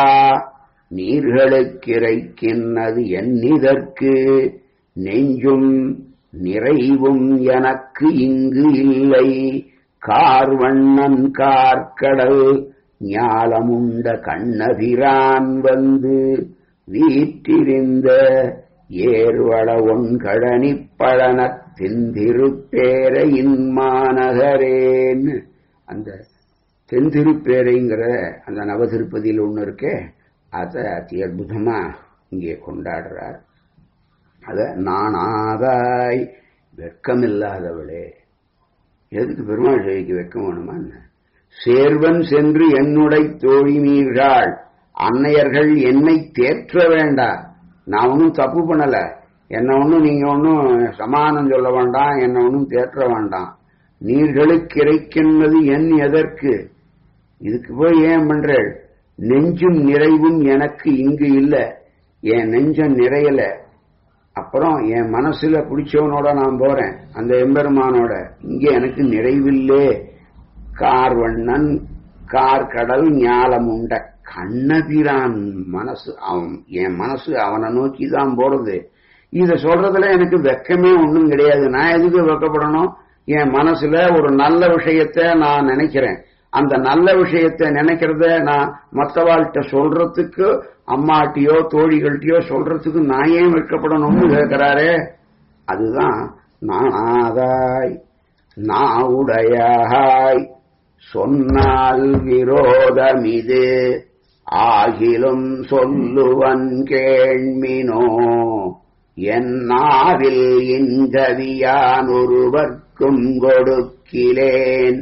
நீர்களுக்கிரைக்கின்னது என்னிதற்கு நெஞ்சும் நிறைவும் எனக்கு இங்கு இல்லை கார்வண்ணன் கார்க்கடல் ஞாலமுண்ட கண்ணபிரான் வந்து வீற்றிருந்த ஏர்வள ஒன்கழனிப் பழனத்தின் திருப்பேரையின் மாநகரேன் அந்த தென்திருப்பேரைங்கிற அந்த நவதிருப்பதியில் ஒன்று இருக்கே அதை அதி அற்புதமா இங்கே கொண்டாடுறார் அத நானாதாய் வெக்கமில்லாதவளே எதுக்கு பெருமாள் சேவைக்கு வெக்கம் வேணுமா என்ன சேர்வன் சென்று என்னுடை தோழி மீறாள் அன்னையர்கள் என்னை தேற்ற வேண்டா நான் ஒன்றும் தப்பு பண்ணல என்ன ஒன்றும் நீங்க ஒன்றும் சமானம் சொல்ல வேண்டாம் என்ன ஒன்றும் தேற்ற வேண்டாம் நீர்களுக்கு இறைக்கின்றது என் எதற்கு இதுக்கு போய் ஏன் பண்றேள் நெஞ்சும் நிறைவும் எனக்கு இங்கு இல்ல என் நெஞ்சம் நிறையல அப்புறம் என் மனசுல பிடிச்சவனோட நான் போறேன் அந்த எம்பெருமானோட இங்க எனக்கு நிறைவில்லே கார்வண்ணன் கார் கடல் ஞாலம் உண்ட கண்ணபிரான் மனசு அவன் என் மனசு அவனை நோக்கி தான் போறது இத சொல்றதுல எனக்கு வெக்கமே ஒண்ணும் கிடையாது நான் எதுக்கு வெக்கப்படணும் என் மனசுல ஒரு நல்ல விஷயத்த நான் நினைக்கிறேன் அந்த நல்ல விஷயத்த நினைக்கிறத நான் மற்றவாள்கிட்ட சொல்றதுக்கு அம்மாட்டியோ தோழிகள்கிட்டயோ சொல்றதுக்கு நான் ஏன் வெட்கப்படணும்னு கேட்கிறாரே அதுதான் நானாதாய் நாவுடையாய் சொன்னால் விரோதம் இது ஆகிலும் சொல்லுவன் கேள்மினோ என் நாவில் இங்கவியான் ஒருவர்க்கும் கொடுக்கிலேன்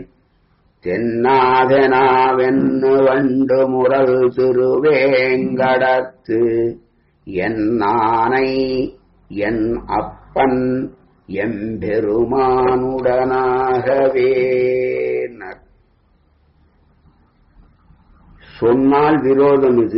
தென்னாதெனாவென்னு வண்டு முரல் திருவேங்கடத்து என் நானை என் அப்பன் எம்பெருமானுடனாகவே சொன்னால் விரோதம் இது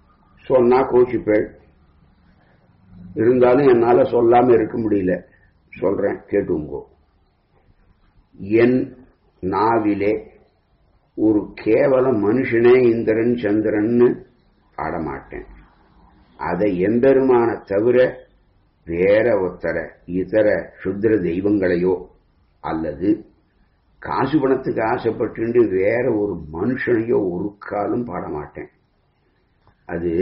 சொன்னா கோச்சிப்பேள் இருந்தாலும் என்னால சொல்லாம இருக்க முடியல சொல்றேன் கேட்டுங்கோ என் நாவிலே ஒரு கேவல மனுஷனே இந்திரன் சந்திரன்னு பாடமாட்டேன் அதை எம்பெருமான தவிர வேற ஒத்தர இதர சுத்திர தெய்வங்களையோ அல்லது காசு பணத்துக்கு ஆசைப்பட்டு வேற ஒரு மனுஷனையோ ஒரு காலும் பாடமாட்டேன் அது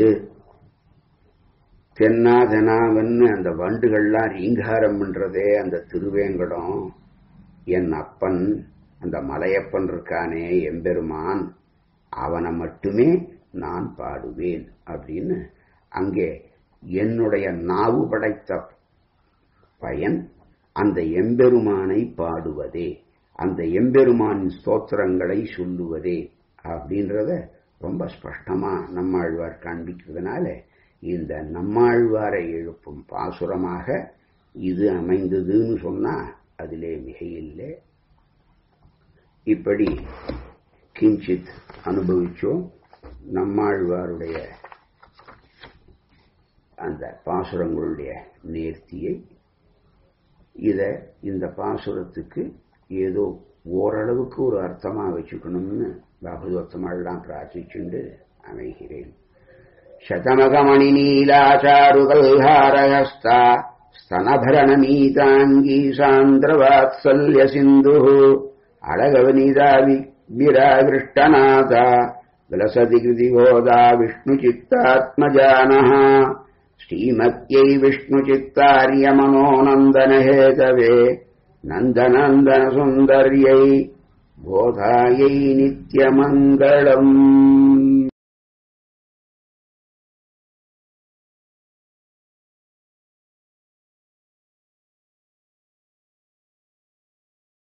தென்னா தெனாவன்னு அந்த வண்டுகள்லாம் ரீங்காரம் பண்றதே அந்த திருவேங்கடம் என் அப்பன் அந்த மலையப்பன் இருக்கானே எம்பெருமான் அவனை மட்டுமே நான் பாடுவேன் அப்படின்னு அங்கே என்னுடைய நாவு படைத்த பயன் அந்த எம்பெருமானை பாடுவதே அந்த எம்பெருமானின் ஸ்தோத்திரங்களை சொல்லுவதே அப்படின்றத ரொம்ப ஸ்பஷ்டமா நம்மாழ்வார் காண்பிக்கிறதுனால இந்த நம்மாழ்வாரை எழுப்பும் பாசுரமாக இது அமைந்ததுன்னு சொன்னா அதிலே மிகையில்லை இப்படி கிஞ்சித் அனுபவிச்சோம் நம்மாழ்வாருடைய அந்த பாசுரங்களுடைய நேர்த்தியை இத இந்த பாசுரத்துக்கு ஏதோ ஓரளவுக்கு ஒரு அர்த்தமா வச்சுக்கணும்னு பாகவதத்தமெல்லாம் பிரார்த்திச்சுண்டு அமைகிறேன் శతమగమణి నీలాచారుగల్హారహస్తా స్తనభరణమీతాంగీ సాంద్రవాత్సల్య సింధు అళగవనిదా విరాగృష్టనాథ విలసతి కృతి గోదా విష్ణుచిత్తాత్మజాన శ్రీమత్యై విష్ణుచిత్తార్యమనోనందనహేతవే నందనందన సుందర్యై బోధాయై నిత్యమంగళం